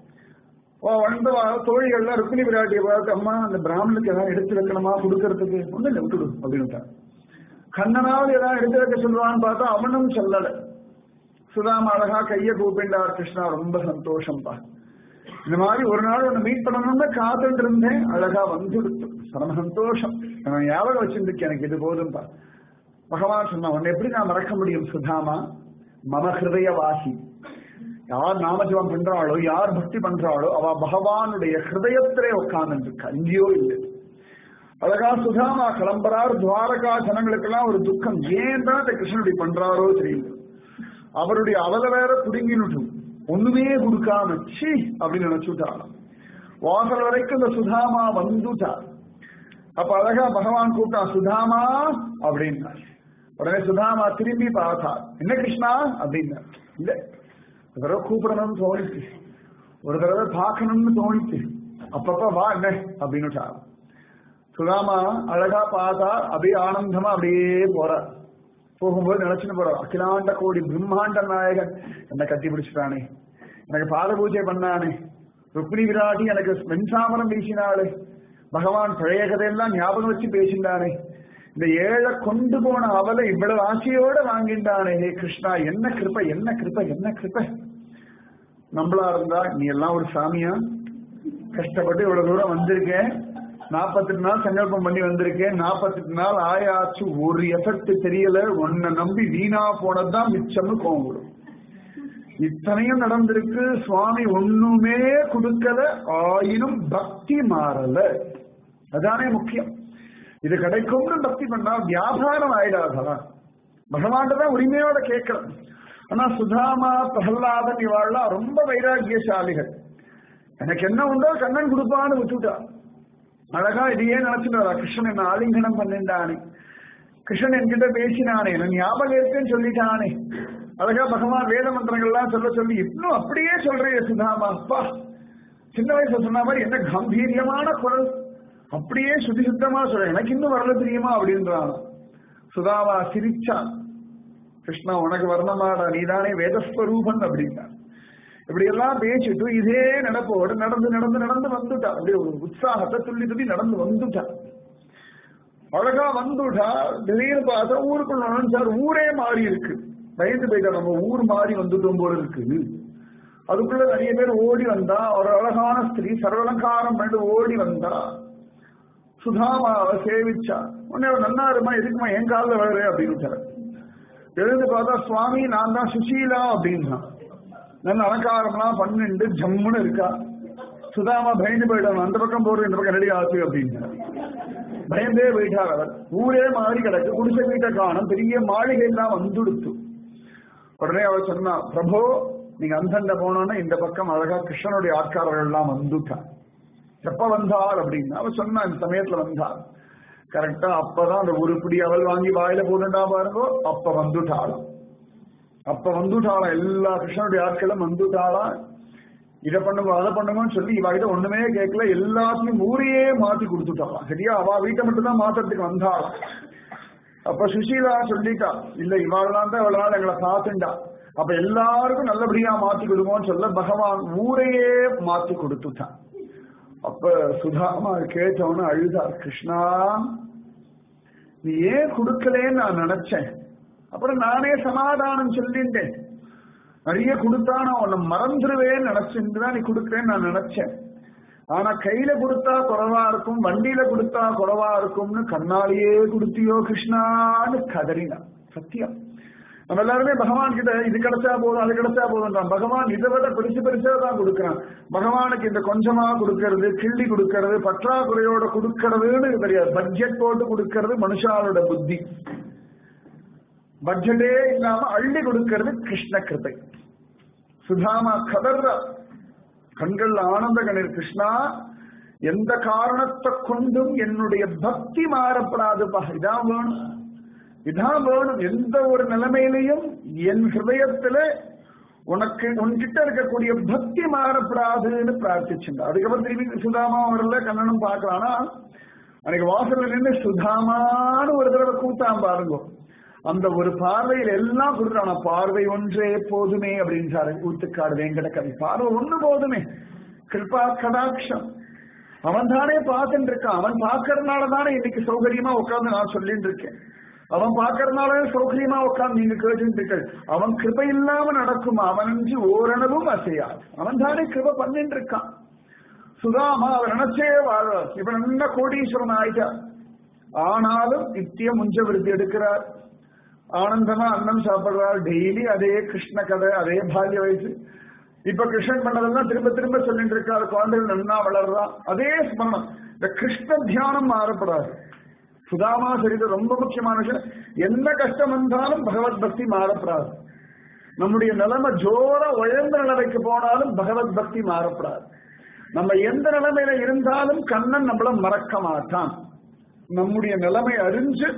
ஓ வந்த தோழிகள்லாம் ருக்மிணி பிராட்டியை பார்த்து அம்மா அந்த பிராமணுக்கு ஏதாவது எடுத்து வைக்கணுமா கொடுக்கறதுக்கு ஒண்ணு இல்லை விட்டுடு அப்படின்ட்டான் கண்ணனாவது ஏதாவது எடுத்து வைக்க சொல்லுவான்னு பார்த்தா அவனும் சொல்லல சுதாமா அழகா கைய கூப்பிண்டார் கிருஷ்ணா ரொம்ப சந்தோஷம்பா இந்த மாதிரி ஒரு நாள் ஒன்னு மீட் பண்ணணும்னு காத்துட்டு இருந்தேன் அழகா வந்துடுத்து பரம சந்தோஷம் நான் ஞாபகம் வச்சிருந்துக்கேன் எனக்கு இது போதும்பா பகவான் சொன்னா உன்னை எப்படி நான் மறக்க முடியும் சுதாமா மம ஹிருதய வாசி யார் நாமஜபம் பண்றாளோ யார் பக்தி பண்றாளோ அவ பகவானுடைய ஹிருதயத்திலே உட்கார்ந்து இருக்கா இங்கேயோ இல்லை அழகா சுதாமா கிளம்புறார் துவாரகா ஜனங்களுக்கெல்லாம் ஒரு துக்கம் ஏன் தான் இந்த கிருஷ்ணனுடைய பண்றாரோ தெரியல அவருடைய அவல வேற குடுங்கினுட்டும் ஒண்ணுமே கொடுக்காம சி அப்படின்னு நினைச்சுட்டாராம் வாசல் வரைக்கும் இந்த சுதாமா வந்துட்டார் அப்ப அழகா பகவான் கூப்பிட்டா சுதாமா அப்படின்னா உடனே சுதாமா திரும்பி பார்த்தார் என்ன கிருஷ்ணா அப்படின்னா இல்ல ஒரு தடவை கூப்பிடணும்னு தோணிச்சு ஒரு தடவை பார்க்கணும்னு தோணிச்சு அப்பப்ப வா என்ன அப்படின்னு சுதாமா அழகா பார்த்தா அப்படியே ஆனந்தமா அப்படியே போறார் போகும்போது நினைச்சுன்னு போறார் அகிலாண்ட கோடி பிரம்மாண்ட நாயகன் என்னை கட்டி பிடிச்சிட்டானே எனக்கு பாத பூஜை பண்ணானே ருக்மிணி விராட்டி எனக்கு வெண்சாமரம் வீசினாளே பகவான் பழைய கதையெல்லாம் ஞாபகம் வச்சு பேசினானே இந்த ஏழை கொண்டு போன அவலை இவ்வளவு ஆசையோட வாங்கிட்டானே ஹே கிருஷ்ணா என்ன கிருப்ப என்ன கிருப்ப என்ன கிருப்ப நம்மளா இருந்தா நீ எல்லாம் ஒரு சாமியா கஷ்டப்பட்டு இவ்வளவு தூரம் வந்திருக்கேன் நாற்பத்தெட்டு நாள் சங்கல்பம் பண்ணி வந்திருக்கேன் நாற்பத்தெட்டு நாள் ஆயாச்சு ஒரு எஃபெக்ட் தெரியல உன்னை நம்பி வீணா போனதுதான் மிச்சம்னு கோவம் வரும் இத்தனையும் நடந்திருக்கு சுவாமி ஒண்ணுமே கொடுக்கல ஆயினும் பக்தி மாறல அதானே முக்கியம் இது கிடைக்கும்னு பக்தி பண்ணா வியாபாரம் ஆயிடாதா பகவான் தான் உரிமையோட கேட்கலாம் ஆனா சுதாமா பிரகலாதன் இவாள்லாம் ரொம்ப வைராக்கியசாலிகள் எனக்கு என்ன உண்டோ கண்ணன் கொடுப்பான்னு விட்டுட்டா அழகா இதையே நினைச்சுட்டாரா கிருஷ்ணன் என்ன ஆலிங்கனம் பண்ணிட்டானே கிருஷ்ணன் என்கிட்ட பேசினானே நான் ஞாபகம் இருக்குன்னு சொல்லிட்டானே அழகா பகவான் வேத மந்திரங்கள்லாம் சொல்ல சொல்லி இன்னும் அப்படியே சொல்றேன் சுதாமா அப்பா சின்ன வயசுல சொன்ன மாதிரி என்ன கம்பீரியமான குரல் அப்படியே சுத்தி சுத்தமா சொல்ற எனக்கு இன்னும் வரல தெரியுமா அப்படின்றான் சுதாவா சிரிச்சான் கிருஷ்ணா உனக்கு வரணுமாடா நீதானே வேதஸ்வரூபன் அப்படின்னா இப்படி எல்லாம் பேசிட்டு இதே நடப்போடு நடந்து நடந்து நடந்து வந்துட்டா அப்படியே ஒரு உற்சாகத்தை துள்ளி துள்ளி நடந்து வந்துட்டா அழகா வந்துட்டா திடீர்னு பார்த்தா ஊருக்குள்ள நுழைஞ்சார் ஊரே மாறி இருக்கு பயந்து போயிட்டா நம்ம ஊர் மாறி வந்துட்டோம் போல இருக்கு அதுக்குள்ள நிறைய பேர் ஓடி வந்தா ஒரு அழகான ஸ்திரீ சர்வலங்காரம் பண்ணிட்டு ஓடி வந்தா சுதாமாவை சேவிச்சா உடனே அவர் நன்னா இருமா எதுக்குமா என் காலில் வேறு அப்படின்னு எழுந்து பார்த்தா சுவாமி நான் தான் சுசீலா அப்படின்னா நல்ல அலங்காரம்லாம் பண்ணிட்டு ஜம்முன்னு இருக்கா சுதாமா பயந்து போயிட்டான் அந்த பக்கம் போறது இந்த பக்கம் ரெடி ஆச்சு அப்படின்னு பயந்தே போயிட்டார் அவர் ஊரே மாறி கிடக்கு குடிசை வீட்டை காணும் பெரிய மாளிகை எல்லாம் வந்துடுத்து உடனே அவர் சொன்னா பிரபோ நீங்க அந்தண்ட போனோன்னா இந்த பக்கம் அழகா கிருஷ்ணனுடைய ஆட்காரர்கள் எல்லாம் வந்துட்டான் எப்ப வந்தார் அப்படின்னு அவர் சொன்னா இந்த சமயத்துல வந்தார் கரெக்டா அப்பதான் அந்த உருப்படி அவள் வாங்கி வாயில போட்டுட்டா பாருங்கோ அப்ப வந்துட்டாளாம் அப்ப வந்துட்டாளாம் எல்லா கிருஷ்ணனுடைய ஆட்களும் வந்துட்டாளாம் இதை பண்ணுங்க அதை பண்ணுங்கன்னு சொல்லி இவ கிட்ட ஒண்ணுமே கேட்கல எல்லாத்தையும் ஊரையே மாத்தி கொடுத்துட்டாளாம் சரியா அவ வீட்டை மட்டும் தான் மாத்துறதுக்கு வந்தாளாம் அப்ப சுசீலா சொல்லிட்டா இல்ல இவாள்லாம் தான் இவ்வளவு நாள் எங்களை பார்த்துண்டா அப்ப எல்லாருக்கும் நல்லபடியா மாத்தி கொடுங்கன்னு சொல்ல பகவான் ஊரையே மாத்தி கொடுத்துட்டான் அப்ப சுதாமா கேட்டவன அழுதார் கிருஷ்ணா நீ ஏன் கொடுக்கலேன்னு நான் நினைச்சேன் அப்புறம் நானே சமாதானம் சொல்லிட்டேன் நிறைய கொடுத்தா நான் உன்னை மறந்துடுவேன்னு நினைச்சிட்டு தான் நீ கொடுக்குறேன்னு நான் நினைச்சேன் ஆனா கையில கொடுத்தா குறவா இருக்கும் வண்டியில கொடுத்தா குறவா இருக்கும்னு கண்ணாலேயே கொடுத்தியோ கிருஷ்ணான்னு கதறினான் சத்தியம் நம்ம எல்லாருமே பகவான் கிட்ட இது கிடைச்சா போதும் அது கிடைச்சா போதும் பகவான் இதை விட பெருசு பெருசா தான் கொடுக்கிறான் பகவானுக்கு இந்த கொஞ்சமா கொடுக்கறது கிள்ளி கொடுக்கறது பற்றாக்குறையோட கொடுக்கறதுன்னு தெரியாது பட்ஜெட் போட்டு கொடுக்கறது மனுஷாலோட புத்தி பட்ஜெட்டே இல்லாம அள்ளி கொடுக்கிறது கிருஷ்ண கிருபை சுதாமா கதர்ற கண்கள்ல ஆனந்த கணீர் கிருஷ்ணா எந்த காரணத்தை கொண்டும் என்னுடைய பக்தி மாறப்படாதுப்பா இதான் வேணும் இதான் வேணும் எந்த ஒரு நிலைமையிலையும் என் ஹிருதயத்துல உனக்கு உன்கிட்ட இருக்கக்கூடிய பக்தி மாறப்படாதுன்னு பிரார்த்திச்சுங்க அதுக்கப்புறம் திரும்பி சுதாமா வரல கண்ணனும் பார்க்கலாம்னா அன்னைக்கு வாசல்ல நின்று சுதாமான்னு ஒரு தடவை கூத்தாம் பாருங்க அந்த ஒரு பார்வையில் எல்லாம் கொடுக்குறான பார்வை ஒன்றே போதுமே அப்படின்னு ஊத்துக்காடு வேங்கட கவி பார்வை ஒண்ணு போதுமே கிருபா கடாட்சம் அவன் தானே பார்த்துட்டு இருக்கான் அவன் பார்க்கறதுனால தானே இன்னைக்கு சௌகரியமா உட்கார்ந்து நான் சொல்லிட்டு இருக்கேன் அவன் பார்க்கறதுனால சௌகரியமா உட்கார்ந்து நீங்க கேட்டுட்டு இருக்க அவன் கிருபை இல்லாம நடக்கும் அவனஞ்சு ஓரளவும் அசையாது அவன் தானே கிருபை பண்ணிட்டு இருக்கான் சுதாமா அவர் நினைச்சே வாழ்வார் இப்ப நல்ல கோடீஸ்வரன் ஆயிட்டா ஆனாலும் நித்தியம் முஞ்ச விருத்தி எடுக்கிறார் ஆனந்தமா அன்னம் சாப்பிடுறார் டெய்லி அதே கிருஷ்ண கதை அதே பால்ய வயசு இப்ப கிருஷ்ணன் பண்ணதெல்லாம் திரும்ப திரும்ப சொல்லிட்டு இருக்காரு குழந்தைகள் நன்னா வளர்றா அதே ஸ்மரணம் இந்த கிருஷ்ண தியானம் மாறப்படாது சுதாமா சரிதம் ரொம்ப முக்கியமான விஷயம் என்ன கஷ்டம் வந்தாலும் பகவத் பக்தி மாறப்படாது நம்முடைய நிலைமை ஜோர உயர்ந்த நிலைமைக்கு போனாலும் பகவத் பக்தி மாறப்படாது நம்ம எந்த நிலைமையில இருந்தாலும் கண்ணன் நம்மள மறக்க மாட்டான் நம்முடைய நிலைமை அறிஞ்சு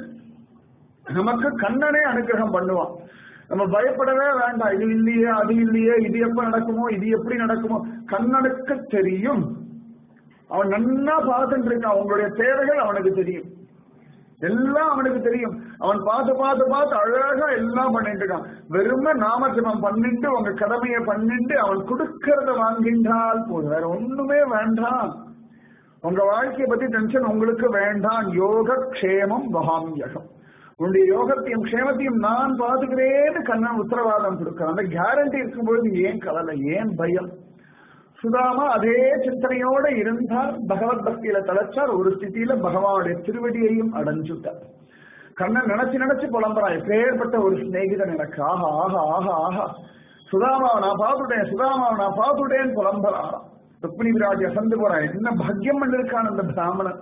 நமக்கு கண்ணனே அனுகிரகம் பண்ணுவான் நம்ம பயப்படவே வேண்டாம் இது இல்லையே அது இல்லையே இது எப்ப நடக்குமோ இது எப்படி நடக்குமோ கண்ணனுக்கு தெரியும் அவன் நன்னா பார்த்துட்டு இருக்கான் அவங்களுடைய தேவைகள் அவனுக்கு தெரியும் எல்லாம் அவனுக்கு தெரியும் அவன் பார்த்து பார்த்து பார்த்து அழகா எல்லாம் பண்ணிட்டு இருக்கான் வெறும நாமஜபம் பண்ணிட்டு உங்க கடமையை பண்ணிட்டு அவன் கொடுக்கறத வாங்கின்றால் போதும் வேற ஒண்ணுமே வேண்டாம் உங்க வாழ்க்கையை பத்தி டென்ஷன் உங்களுக்கு வேண்டாம் யோக க்ஷேமம் வகாமியகம் உன்னுடைய யோகத்தையும் க்ஷேமத்தையும் நான் பாத்துக்கிறேன்னு கண்ணன் உத்தரவாதம் கொடுக்கிறான் அந்த கேரண்டி இருக்கும்போது நீங்க ஏன் கவலை ஏன் பயம் சுதாமா அதே சிந்தனையோட இருந்தார் பகவத் பக்தியில தலைச்சார் ஒரு ஸ்திதியில பகவானுடைய திருவடியையும் அடைஞ்சுட்டார் கண்ணன் நினைச்சு நினைச்சு புலம்புறான் எப்பேற்பட்ட ஒரு சிநேகிதன் எனக்கு ஆஹா ஆஹா ஆஹா ஆஹா சுதாமாவை நான் பார்த்துட்டேன் சுதாமாவை நான் பார்த்துட்டேன்னு புலம்புறாராம் ருக்மிணி விராட்டி அசந்து போறான் என்ன பாக்கியம் பண்ணிருக்கான் அந்த பிராமணன்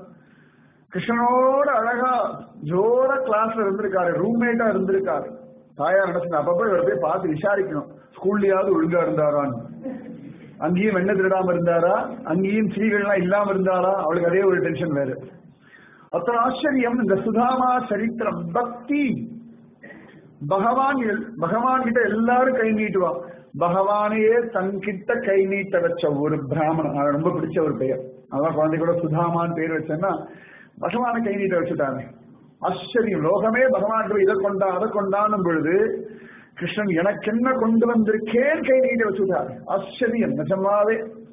கிருஷ்ணனோட அழகா ஜோர கிளாஸ்ல இருந்திருக்காரு ரூம்மேட்டா இருந்திருக்காரு தாயார் நினைச்சு அப்ப போய் போய் பார்த்து விசாரிக்கணும் ஸ்கூல்லயாவது ஒழுங்கா இருந்தாரான்னு அங்கேயும் வெண்ண திருடாம இருந்தாரா அங்கேயும் ஸ்ரீகள்லாம் இல்லாம இருந்தாரா அவளுக்கு அதே ஒரு டென்ஷன் வேறு அத்தனை ஆச்சரியம் இந்த சுதாமா சரித்திரம் பக்தி பகவான் பகவான் கிட்ட எல்லாரும் கை நீட்டுவா பகவானையே தன்கிட்ட கை நீட்ட வச்ச ஒரு பிராமணன் அது ரொம்ப பிடிச்ச ஒரு பெயர் அதான் குழந்தை கூட சுதாமான்னு பேர் வச்சேன்னா பகவானை கை நீட்ட வச்சுட்டாங்க ஆச்சரியம் லோகமே பகவான் இதை கொண்டா அதை கொண்டாடும் பொழுது கிருஷ்ணன் எனக்கு என்ன கொண்டு வந்திருக்கேன் கை நீட்ட வச்சுட்டாரு ஆச்சரியம் நிஜமாவே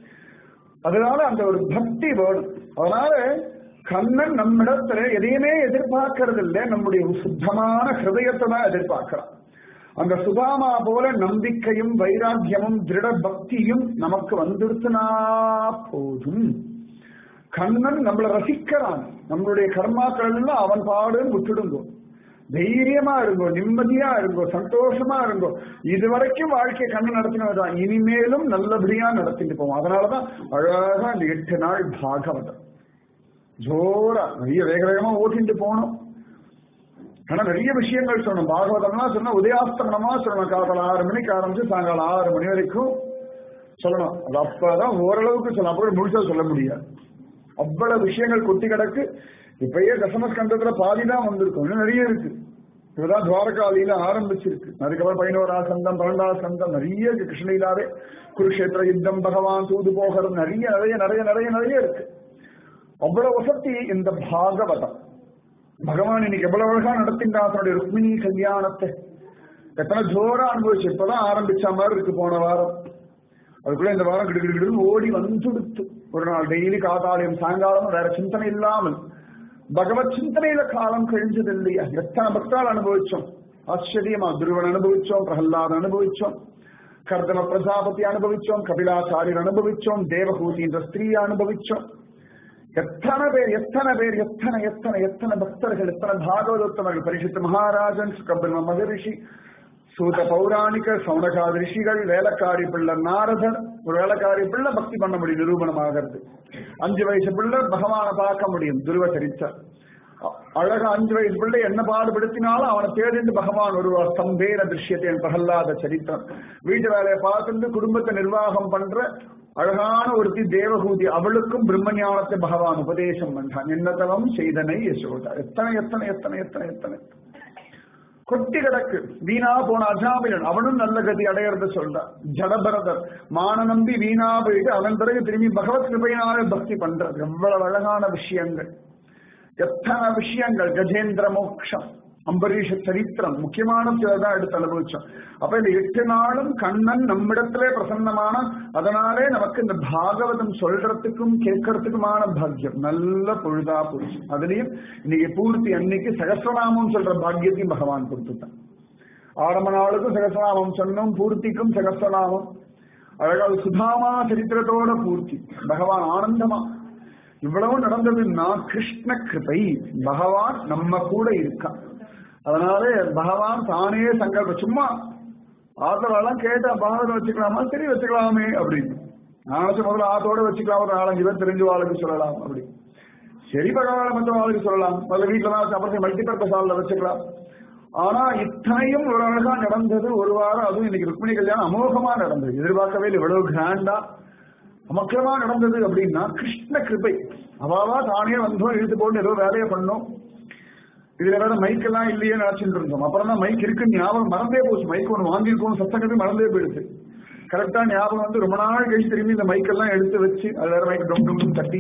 அதனால அந்த ஒரு பக்தி வேணும் அதனால கண்ணன் நம்மிடத்துல எதையுமே எதிர்பார்க்கறது இல்லை நம்முடைய சுத்தமான ஹிருதயத்தை தான் எதிர்பார்க்கிறான் அந்த சுதாமா போல நம்பிக்கையும் வைராக்கியமும் திருட பக்தியும் நமக்கு வந்துடுத்துனா போதும் கண்ணன் நம்மளை ரசிக்கிறான் நம்மளுடைய கர்மாக்கள் எல்லாம் அவன் பாடுன்னு விட்டுடுங்கோ தைரியமா இருங்கோ நிம்மதியா இருங்கோ சந்தோஷமா இருங்கோ இதுவரைக்கும் வாழ்க்கை கண்ணு நடத்தினதான் இனிமேலும் நல்லபடியா நடத்திட்டு போவோம் அதனாலதான் அழகா இந்த எட்டு நாள் பாகவதம் ஜோரா நிறைய வேக வேகமா ஓட்டிட்டு போனோம் ஆனா நிறைய விஷயங்கள் சொல்லணும் பாகவதம்னா சொன்னா உதயாஸ்தமனமா சொல்லணும் காலத்தில் ஆறு மணிக்கு ஆரம்பிச்சு சாயங்காலம் ஆறு மணி வரைக்கும் சொல்லணும் அது அப்பதான் ஓரளவுக்கு சொல்லலாம் அப்புறம் முழுசா சொல்ல முடியாது அவ்வளவு விஷயங்கள் கொட்டி கிடக்கு இப்பயே தசமஸ்கந்தத்துல பாதி தான் வந்திருக்கும் இன்னும் நிறைய இருக்கு இப்பதான் துவாரகாலியில ஆரம்பிச்சிருக்கு அதுக்கப்புறம் பதினோரா சந்தம் பன்னெண்டாவது சந்தம் நிறைய இருக்கு கிருஷ்ணலீலாவே குருஷேத்திர யுத்தம் பகவான் தூது போகிறது நிறைய நிறைய நிறைய நிறைய நிறைய இருக்கு அவ்வளவு வசதி இந்த பாகவதம் பகவான் இன்னைக்கு எவ்வளவு அழகா நடத்தின்றான் தன்னுடைய ருக்மிணி கல்யாணத்தை எத்தனை ஜோரா அனுபவிச்சு இப்பதான் ஆரம்பிச்ச மாதிரி இருக்கு போன வாரம் அதுக்குள்ள இந்த வாரம் கிடுகிடுன்னு ஓடி வந்துடுத்து ஒரு நாள் டெய்லி காதாலயம் சாயங்காலம் வேற சிந்தனை இல்லாமல் பகவத் சிந்தனையில காலம் கழிஞ்சது இல்லையா எத்தனை பக்தால் அனுபவிச்சோம் ஆச்சரியமா துருவன் அனுபவிச்சோம் பிரகல்லாத் அனுபவிச்சோம் கர்தம பிரஜாபதி அனுபவிச்சோம் கபிலாச்சாரியர் அனுபவிச்சோம் தேவகூதி என்ற ஸ்திரீயை அனுபவிச்சோம் எத்தனை பேர் எத்தனை பேர் எத்தனை எத்தனை எத்தனை பக்தர்கள் எத்தனை பாகவதோத்தமர்கள் பரிசுத்த மகாராஜன் சுகபிரம மகரிஷி சூத பௌராணிக சௌனகாத ரிஷிகள் வேலைக்காரி பிள்ளை நாரதர் ஒரு வேலைக்காரி பிள்ளை பக்தி பண்ண முடியும் நிரூபணம் ஆகிறது அஞ்சு வயசு பிள்ளை பகவானை பார்க்க முடியும் துருவ சரித்தர் அழகா அஞ்சு வயசு பிள்ளை என்ன பாடுபடுத்தினாலும் அவனை தேடிண்டு பகவான் ஒரு ஸ்தம்பேன திருஷ்யத்தை பிரகல்லாத சரித்திரம் வீட்டு வேலையை பார்த்துட்டு குடும்பத்தை நிர்வாகம் பண்ற அழகான ஒருத்தி தேவகூதி அவளுக்கும் பிரம்ம ஞானத்தை பகவான் உபதேசம் பண்றான் என்னதவம் செய்தனை யசோதா எத்தனை எத்தனை எத்தனை எத்தனை எத்தனை கொட்டி கிடக்கு வீணா போன அஜாமிலன் அவனும் நல்ல கதி அடையறத சொல்றான் ஜடபரதர் மான நம்பி வீணா போயிட்டு அவன் பிறகு திரும்பி பகவத் கிருபையினால பக்தி பண்றது எவ்வளவு அழகான விஷயங்கள் எத்தனை விஷயங்கள் கஜேந்திர மோக்ஷம் அம்பரீஷ சரித்திரம் முக்கியமான சிலதான் எடுத்து அனுபவிச்சோம் அப்ப இந்த எட்டு நாளும் கண்ணன் நம்மிடத்திலே பிரசன்னமான அதனாலே நமக்கு இந்த பாகவதம் சொல்றதுக்கும் கேட்கறதுக்குமான பாக்கியம் நல்ல பொழுதா போச்சு அதுலயும் இன்னைக்கு பூர்த்தி அன்னைக்கு சகசிரநாமம் சொல்ற பாக்கியத்தையும் பகவான் கொடுத்துட்டான் ஆரம்ப நாளுக்கும் சகசிரநாமம் சொன்னோம் பூர்த்திக்கும் சகசிரநாமம் அழகால் சுதாமா சரித்திரத்தோட பூர்த்தி பகவான் ஆனந்தமா இவ்வளவு நடந்ததுன்னா கிருஷ்ண கிருபை பகவான் நம்ம கூட இருக்கான் அதனால பகவான் தானே சங்கல்ப சும்மா ஆத்தரெல்லாம் கேட்டா பாகவதம் வச்சுக்கலாமா சரி வச்சுக்கலாமே அப்படின்னு நான் முதல்ல ஆத்தோட வச்சுக்கலாம் ஒரு நாலஞ்சு பேர் தெரிஞ்ச வாழ்க்கை சொல்லலாம் அப்படி சரி பகவான மற்ற வாழ்க்கை சொல்லலாம் முதல்ல வீட்டுல தான் அப்புறம் மல்டிபர்பஸ் ஹாலில் வச்சுக்கலாம் ஆனா இத்தனையும் ஒரு அழகா நடந்தது ஒரு வாரம் அதுவும் இன்னைக்கு ருக்மிணி கல்யாணம் அமோகமா நடந்தது எதிர்பார்க்கவே இல்லை இவ்வளவு கிராண்டா அமக்கலமா நடந்தது அப்படின்னா கிருஷ்ண கிருபை அவாவா தானே வந்தோம் இழுத்து போட்டு ஏதோ வேலையை பண்ணோம் இதுல வேற மைக் எல்லாம் இல்லையே நினைச்சிட்டு இருந்தோம் அப்புறம் தான் மைக் இருக்கு ஞாபகம் மறந்தே போச்சு மைக் ஒன்று வாங்கியிருக்கோம் சத்தங்கிறது மறந்தே போயிடுச்சு கரெக்டா ஞாபகம் வந்து ரொம்ப நாள் கழிச்சு திரும்பி இந்த மைக் எல்லாம் எடுத்து வச்சு அது வேற மைக் டும் டும் தட்டி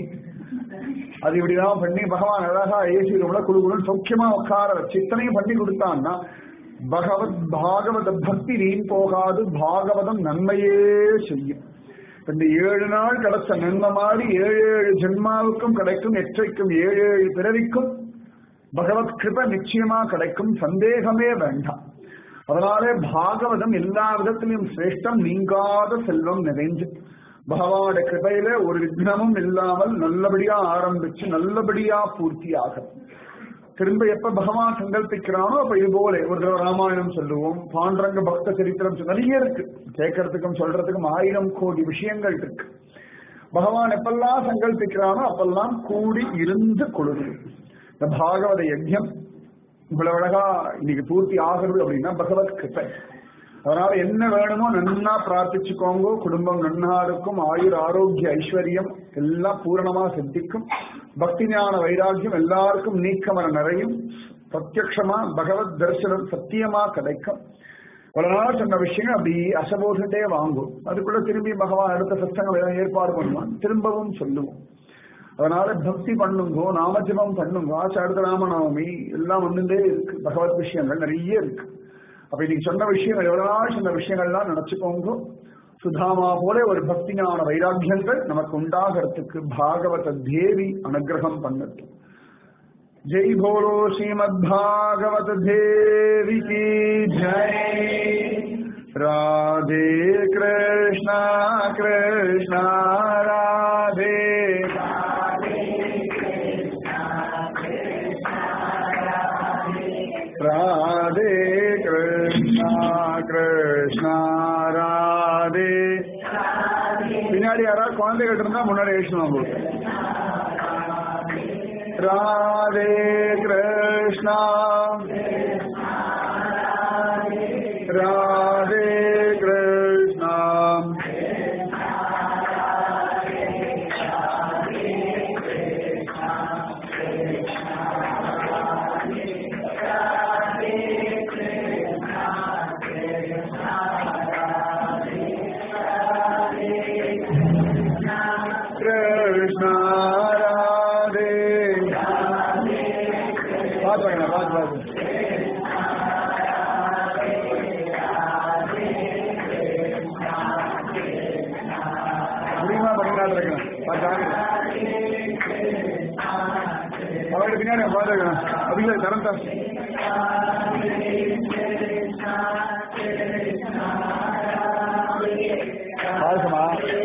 அது இப்படிதான் பண்ணி பகவான் அழகா ஏசி ரூம்ல குழு குழு சௌக்கியமா உட்கார வச்சு இத்தனையும் பண்ணி கொடுத்தான்னா பகவத் பாகவத பக்தி வீண் போகாது பாகவதம் நன்மையே செய்யும் இந்த ஏழு நாள் கிடைச்ச நன்மை மாதிரி ஏழு ஏழு ஜென்மாவுக்கும் கிடைக்கும் எற்றைக்கும் ஏழு ஏழு பிறவிக்கும் பகவத் கிருப நிச்சயமா கிடைக்கும் சந்தேகமே வேண்டாம் அதனாலே பாகவதம் எல்லா விதத்திலும் சிரேஷ்டம் நீங்காத செல்வம் நிறைஞ்சு பகவானுடைய கிருபையில ஒரு விக்னமும் இல்லாமல் நல்லபடியா ஆரம்பிச்சு நல்லபடியா பூர்த்தி ஆகும் திரும்ப எப்ப பகவான் சங்கல்பிக்கிறானோ அப்ப இது போல ஒரு தடவை ராமாயணம் சொல்லுவோம் பாண்டரங்க பக்த சரித்திரம் சொல்~ நிறைய இருக்கு கேட்கறதுக்கும் சொல்றதுக்கும் ஆயிரம் கோடி விஷயங்கள் இருக்கு பகவான் எப்பெல்லாம் சங்கல்பிக்கிறானோ அப்பெல்லாம் கூடி இருந்து கொள்ளுது இந்த பாகவத யஜ்யம் இவ்வளவு அழகா இன்னைக்கு பூர்த்தி ஆகுறது அப்படின்னா பகவத் கிருப்பை அதனால என்ன வேணுமோ நன்னா பிரார்த்திச்சுக்கோங்க குடும்பம் நன்னா இருக்கும் ஆயுர் ஆரோக்கிய ஐஸ்வர்யம் எல்லாம் பூரணமா சித்திக்கும் பக்தி ஞான வைராக்கியம் எல்லாருக்கும் நீக்கமர நிறையும் பிரத்யக்ஷமா பகவத் தரிசனம் சத்தியமா கிடைக்கும் பல நாள் சொன்ன விஷயங்கள் அப்படி அசபோதத்தே வாங்கும் அதுக்குள்ள திரும்பி பகவான் அடுத்த சத்தங்கள் ஏதாவது ஏற்பாடு பண்ணுவான் திரும்பவும் சொல்லுவோம் அதனால பக்தி பண்ணுங்கோ நாமஜபம் பண்ணுங்க ஆச்சு அடுத்த ராமநவமி எல்லாம் வந்துட்டே இருக்கு பகவத் விஷயங்கள் நிறைய இருக்கு அப்ப இன்னைக்கு சொன்ன விஷயங்கள் எவ்வளவு நாள் சொன்ன விஷயங்கள்லாம் நினைச்சுக்கோங்க சுதாமா போல ஒரு பக்தி ஞான வைராக்கியங்கள் நமக்கு உண்டாகிறதுக்கு பாகவத தேவி அனுகிரகம் பண்ணட்டும் ஜெய் போலோ ஸ்ரீமத் பாகவத தேவி கி ஜெய் ராதே கிருஷ்ணா கிருஷ்ணா ராதே ராதே கிருஷ்ணா கிருஷ்ணா ராதே பின்னாடி யாராவது குழந்தைகிட்ட இருந்தா முன்னாடி எழுச்சணும் உங்களுக்கு ராதே கிருஷ்ணா ராதே கிருஷ்ணா கிருஷ்ணா ராதே பாத்து வாங்க பாத்து பாத்து முடியுமா பண்ணிக்கலாம் இருக்கேன் பார்த்தாங்க அவர்கிட்ட பின்னாடி பார்த்துருக்கேன் அப்படிங்களா தரம் தான் பாருமா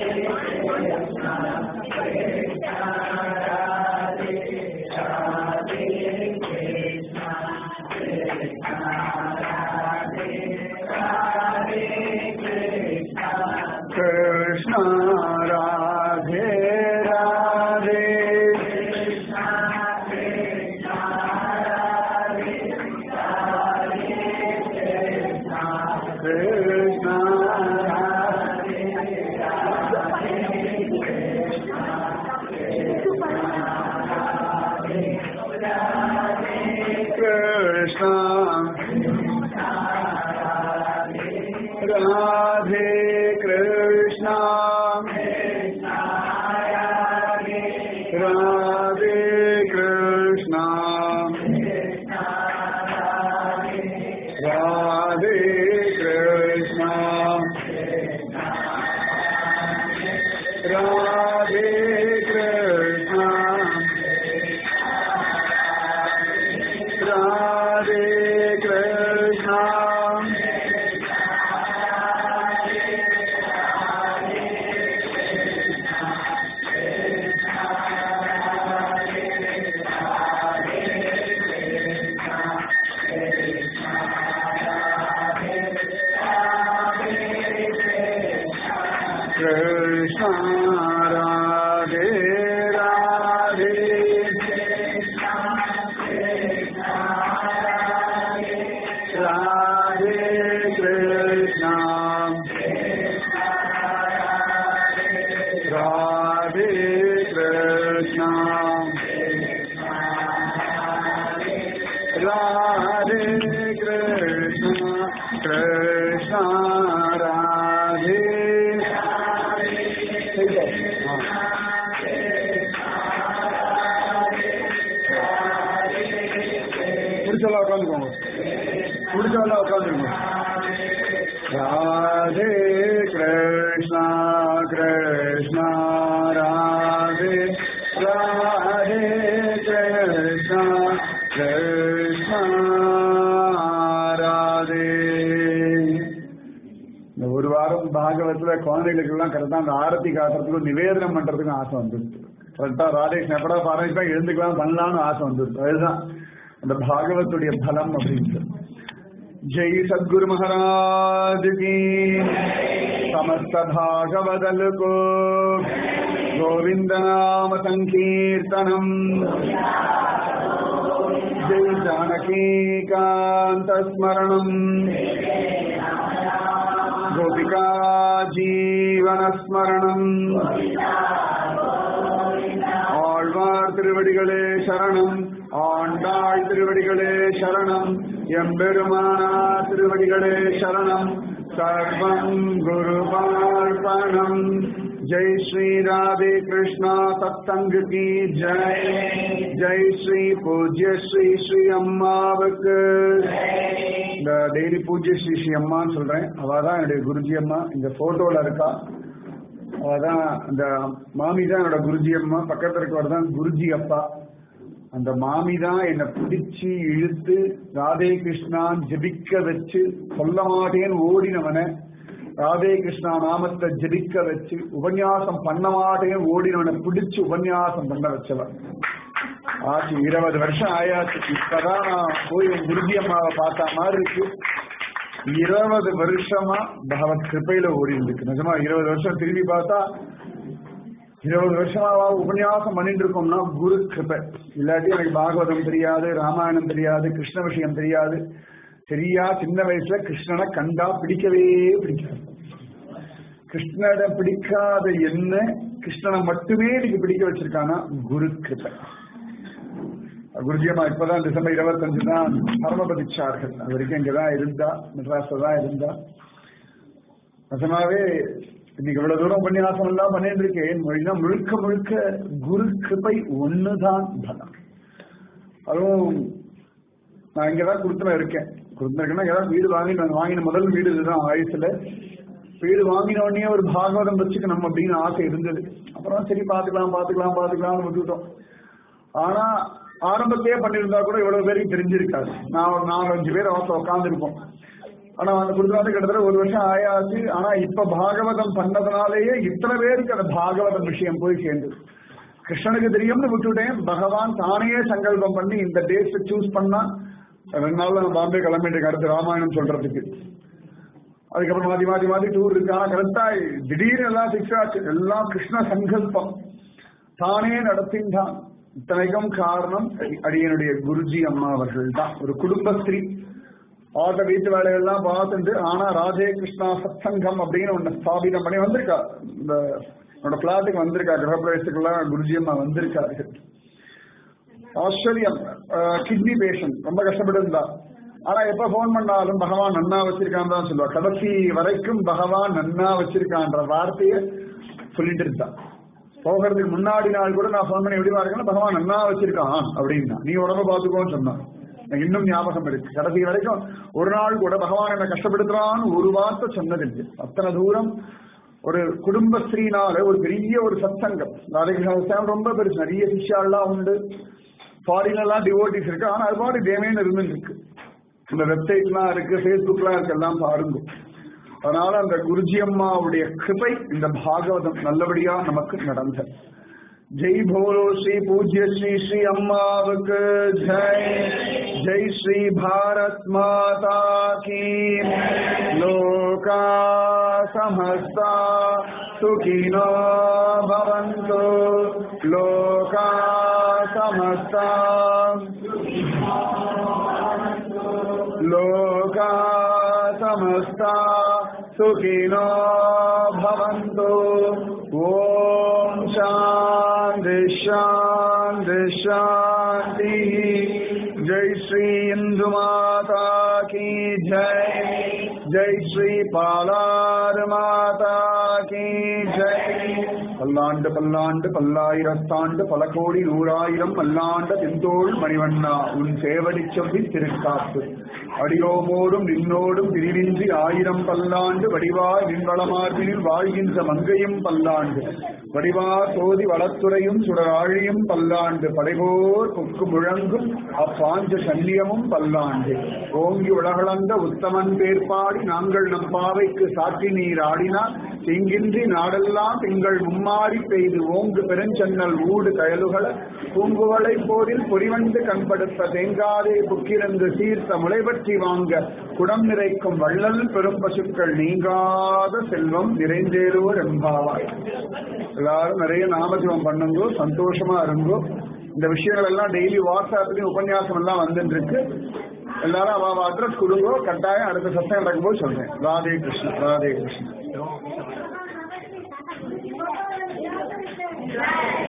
कृष्ण राधे राधे कृष्ण कृष्ण राधे कृष्णा राधे कृष्णा राधे कृष्णा राधे कृष्णा राधे कृष्णा कृष्ण राधे राधे राधे कृष्ण राधे कृष्ण राधे कृष्ण कृष्ण राधे ठीक है हाँ முடிச்செல்லாம் உட்காந்துக்கோங்க முடிச்செல்லாம் உட்காந்துருங்க ராதே கிருஷ்ணா கிருஷ்ணா ராதே ராதே கிருஷ்ணா கிருஷ்ணா ராதே இந்த ஒரு வாரம் பாகவத்துல குழந்தைகளுக்கு எல்லாம் கரெக்டா அந்த ஆரத்தி காட்டுறதுக்கும் நிவேதனம் பண்றதுக்கும் ஆசை வந்துருச்சு கரெக்டா ராதேஷ் எப்படா பாரதிப்பா எழுந்துக்கலாம் பண்ணலாம்னு ஆசை வந்துருச்சு அதுதான் அந்த பாகவத்துடைய பலம் அப்படின்னு जय सद्गुरु महाराज की समस्त भागवदल को गोविंद नाम संकीर्तनम जय जानकी कांत स्मरणम गोपिका जीवन स्मरणम ஆழ்வார் திருவடிகளே சரணம் ஆண்டாள் திருவடிகளே சரணம் எம்பெருமானா திருவடிகளே சரணம் சர்வம் குருபார்ப்பணம் ஜெய் ஸ்ரீ ராதே கிருஷ்ணா சத்சங்க கி ஜெய் ஜெய் ஸ்ரீ பூஜ்ய ஸ்ரீ ஸ்ரீ அம்மாவுக்கு இந்த டெய்லி பூஜ்ய ஸ்ரீ ஸ்ரீ அம்மான்னு சொல்றேன் அவ தான் என்னுடைய குருஜி அம்மா இந்த போட்டோல இருக்கா அதான் அந்த மாமி தான் என்னோட குருஜி அம்மா பக்கத்துல இருக்கவர் தான் குருஜி அப்பா அந்த மாமி தான் என்னை பிடிச்சு இழுத்து ராதே கிருஷ்ணான் ஜெபிக்க வச்சு சொல்ல மாட்டேன்னு ஓடினவனை ராதே கிருஷ்ணா நாமத்தை ஜெபிக்க வச்சு உபன்யாசம் பண்ண மாட்டேன்னு ஓடினவனை பிடிச்சு உபன்யாசம் பண்ண வச்சவன் ஆச்சு இருபது வருஷம் ஆயாச்சு இப்பதான் நான் போய் என் குருஜி அம்மாவை பார்த்த மாதிரி இருக்கு இருபது வருஷமா பகவத் கிருப்பையில ஓடி இருக்கு நிஜமா இருபது வருஷம் திரும்பி பார்த்தா இருபது வருஷமா உபன்யாசம் பண்ணிட்டு இருக்கோம்னா குரு கிருப்பை இல்லாட்டி எனக்கு பாகவதம் தெரியாது ராமாயணம் தெரியாது கிருஷ்ண விஷயம் தெரியாது சரியா சின்ன வயசுல கிருஷ்ணனை கண்டா பிடிக்கவே பிடிக்காது கிருஷ்ணனை பிடிக்காத என்ன கிருஷ்ணனை மட்டுமே இன்னைக்கு பிடிக்க வச்சிருக்கானா குரு கிருப்பை குருஜியம்மா இப்பதான் டிசம்பர் இருபத்தஞ்சு தான் பரமபதிச்சார்கள் அது வரைக்கும் இங்கதான் இருந்தா மெட்ராஸ்ல தான் இருந்தா நிஜமாவே இன்னைக்கு இவ்வளவு தூரம் உபன்யாசம் எல்லாம் பண்ணிட்டு இருக்கேன் மொழினா முழுக்க முழுக்க குரு கிருபை ஒண்ணுதான் பலம் அதுவும் நான் இங்கதான் குடுத்துல இருக்கேன் குடுத்துல இருக்கேன்னா இங்கதான் வீடு வாங்கி நான் வாங்கின முதல் வீடு இதுதான் வயசுல வீடு வாங்கின உடனே ஒரு பாகவதம் வச்சுக்கணும் அப்படின்னு ஆசை இருந்தது அப்புறம் சரி பாத்துக்கலாம் பாத்துக்கலாம் பாத்துக்கலாம்னு விட்டுட்டோம் ஆனா ஆரம்பத்திலே பண்ணியிருந்தா கூட இவ்வளவு பேருக்கு தெரிஞ்சிருக்காது நான் ஒரு நாலு அஞ்சு பேர் அவசரம் உட்காந்துருப்போம் ஆனா அந்த குடும்பத்தை கிட்டத்தட்ட ஒரு வருஷம் ஆயாச்சு ஆனா இப்ப பாகவதம் பண்ணதுனாலேயே இத்தனை பேருக்கு அந்த பாகவதம் விஷயம் போய் சேர்ந்தது கிருஷ்ணனுக்கு தெரியும்னு விட்டுட்டேன் பகவான் தானே சங்கல்பம் பண்ணி இந்த டேட்ஸ் சூஸ் பண்ணா ரெண்டு நாள்ல நான் பாம்பே கிளம்பிட்டு அடுத்து ராமாயணம் சொல்றதுக்கு அதுக்கப்புறம் மாத்தி மாத்தி மாத்தி டூர் இருக்கு ஆனா கரெக்டா திடீர்னு எல்லாம் பிக்ஸ் ஆச்சு எல்லாம் கிருஷ்ண சங்கல்பம் தானே நடத்தின்றான் இத்தனைக்கும் காரணம் அடியனுடைய குருஜி அம்மா அவர்கள் தான் ஒரு குடும்பஸ்திரீ ஆக வீட்டு வேலைகள்லாம் பார்த்துட்டு ஆனா ராதே கிருஷ்ணா சத்சங்கம் அப்படின்னு ஒண்ணு ஸ்தாபிதம் பண்ணி வந்திருக்கா இந்த என்னோட பிளாட்டுக்கு வந்திருக்கா கிரகப்பிரவேசத்துக்கெல்லாம் குருஜி அம்மா வந்திருக்காரு ஆச்சரியம் கிட்னி பேஷண்ட் ரொம்ப கஷ்டப்பட்டு இருந்தா ஆனா எப்ப போன் பண்ணாலும் பகவான் நன்னா வச்சிருக்கான் தான் சொல்லுவா கடைசி வரைக்கும் பகவான் நன்னா வச்சிருக்கான்ற வார்த்தையை சொல்லிட்டு இருந்தான் போகிறதுக்கு முன்னாடி நாள் கூட நான் போன் பண்ணி எப்படி பாருங்கன்னா பகவான் நன்னா வச்சிருக்கான் அப்படின்னா நீ உடம்ப பாத்துக்கோன்னு சொன்னான் எனக்கு இன்னும் ஞாபகம் இருக்கு கடைசி வரைக்கும் ஒரு நாள் கூட பகவான் என்ன கஷ்டப்படுத்துறான்னு ஒரு வார்த்தை சொன்னதில்லை அத்தனை தூரம் ஒரு குடும்பஸ்ரீனால ஒரு பெரிய ஒரு சத்சங்கம் ராதாகிருஷ்ண ரொம்ப பெருசு நிறைய சிஷ்யாலாம் உண்டு ஃபாரின் எல்லாம் டிவோட்டிஸ் இருக்கு ஆனா அது மாதிரி தேவையான இருந்து இருக்கு இந்த வெப்சைட்லாம் இருக்கு ஃபேஸ்புக்லாம் இருக்கு எல்லாம் பாருங்க அதனால அந்த குருஜி அம்மாவுடைய கிருபை இந்த பாகவதம் நல்லபடியா நமக்கு நடந்தது ஜெய் போலோ ஸ்ரீ பூஜ்ய ஸ்ரீ ஸ்ரீ அம்மாவுக்கு ஜெய் ஜெய் ஸ்ரீ பாரத் மாதா கீ லோகா சமஸ்தா சுகினோ பவந்து லோகா சமஸ்தா लोका समस्ता सुखिनो भवन्तु ॐ शान्ति शान्ति शान्तिः जय श्री इन्दुमाता की जय जय श्री पालार माता की जय பல்லாண்டு பல்லாண்டு பல்லாயிரத்தாண்டு பல கோடி நூறாயிரம் பல்லாண்ட திந்தோள் மணிவண்ணா உன் சேவடி சொல்லி திருக்காப்பு அடியோமோடும் நின்னோடும் பிரிவின்றி ஆயிரம் பல்லாண்டு வடிவாய் நின்வளமார்பினில் வாழ்கின்ற மங்கையும் பல்லாண்டு வடிவா சோதி வளத்துறையும் சுடராழியும் பல்லாண்டு படைபோர் கொக்கு முழங்கும் அப்பாஞ்ச சல்லியமும் பல்லாண்டு ஓங்கி உலகளந்த உத்தமன் பேர்பாடி நாங்கள் நம் பாவைக்கு சாற்றி நீர் ஆடினார் திங்கின்றி நாடெல்லாம் திங்கள் மும்மாறி பெய்து ஓங்கு பெருஞ்சன்னல் ஊடு கயலுகள பூங்குவளை போரில் பொறிவண்டு கண்படுத்த தேங்காதே புக்கிரந்து சீர்த்த முளைபற்றி வாங்க குடம் நிறைக்கும் வள்ளல் பெரும் பசுக்கள் நீங்காத செல்வம் நிறைந்தேறுவோர் எம்பாவாய் எல்லாரும் நிறைய நாமஜபம் பண்ணுங்கோ சந்தோஷமா இருங்கோ இந்த விஷயங்கள் எல்லாம் டெய்லி வாட்ஸ்அப்லயும் உபன்யாசம் எல்லாம் வந்துட்டு இருக்கு எல்லாரும் அவ அட்ரஸ் கொடுங்கோ கட்டாயம் அடுத்த சத்தம் நடக்கும்போது சொல்றேன் ராதே கிருஷ்ணா ராதே கிருஷ்ணா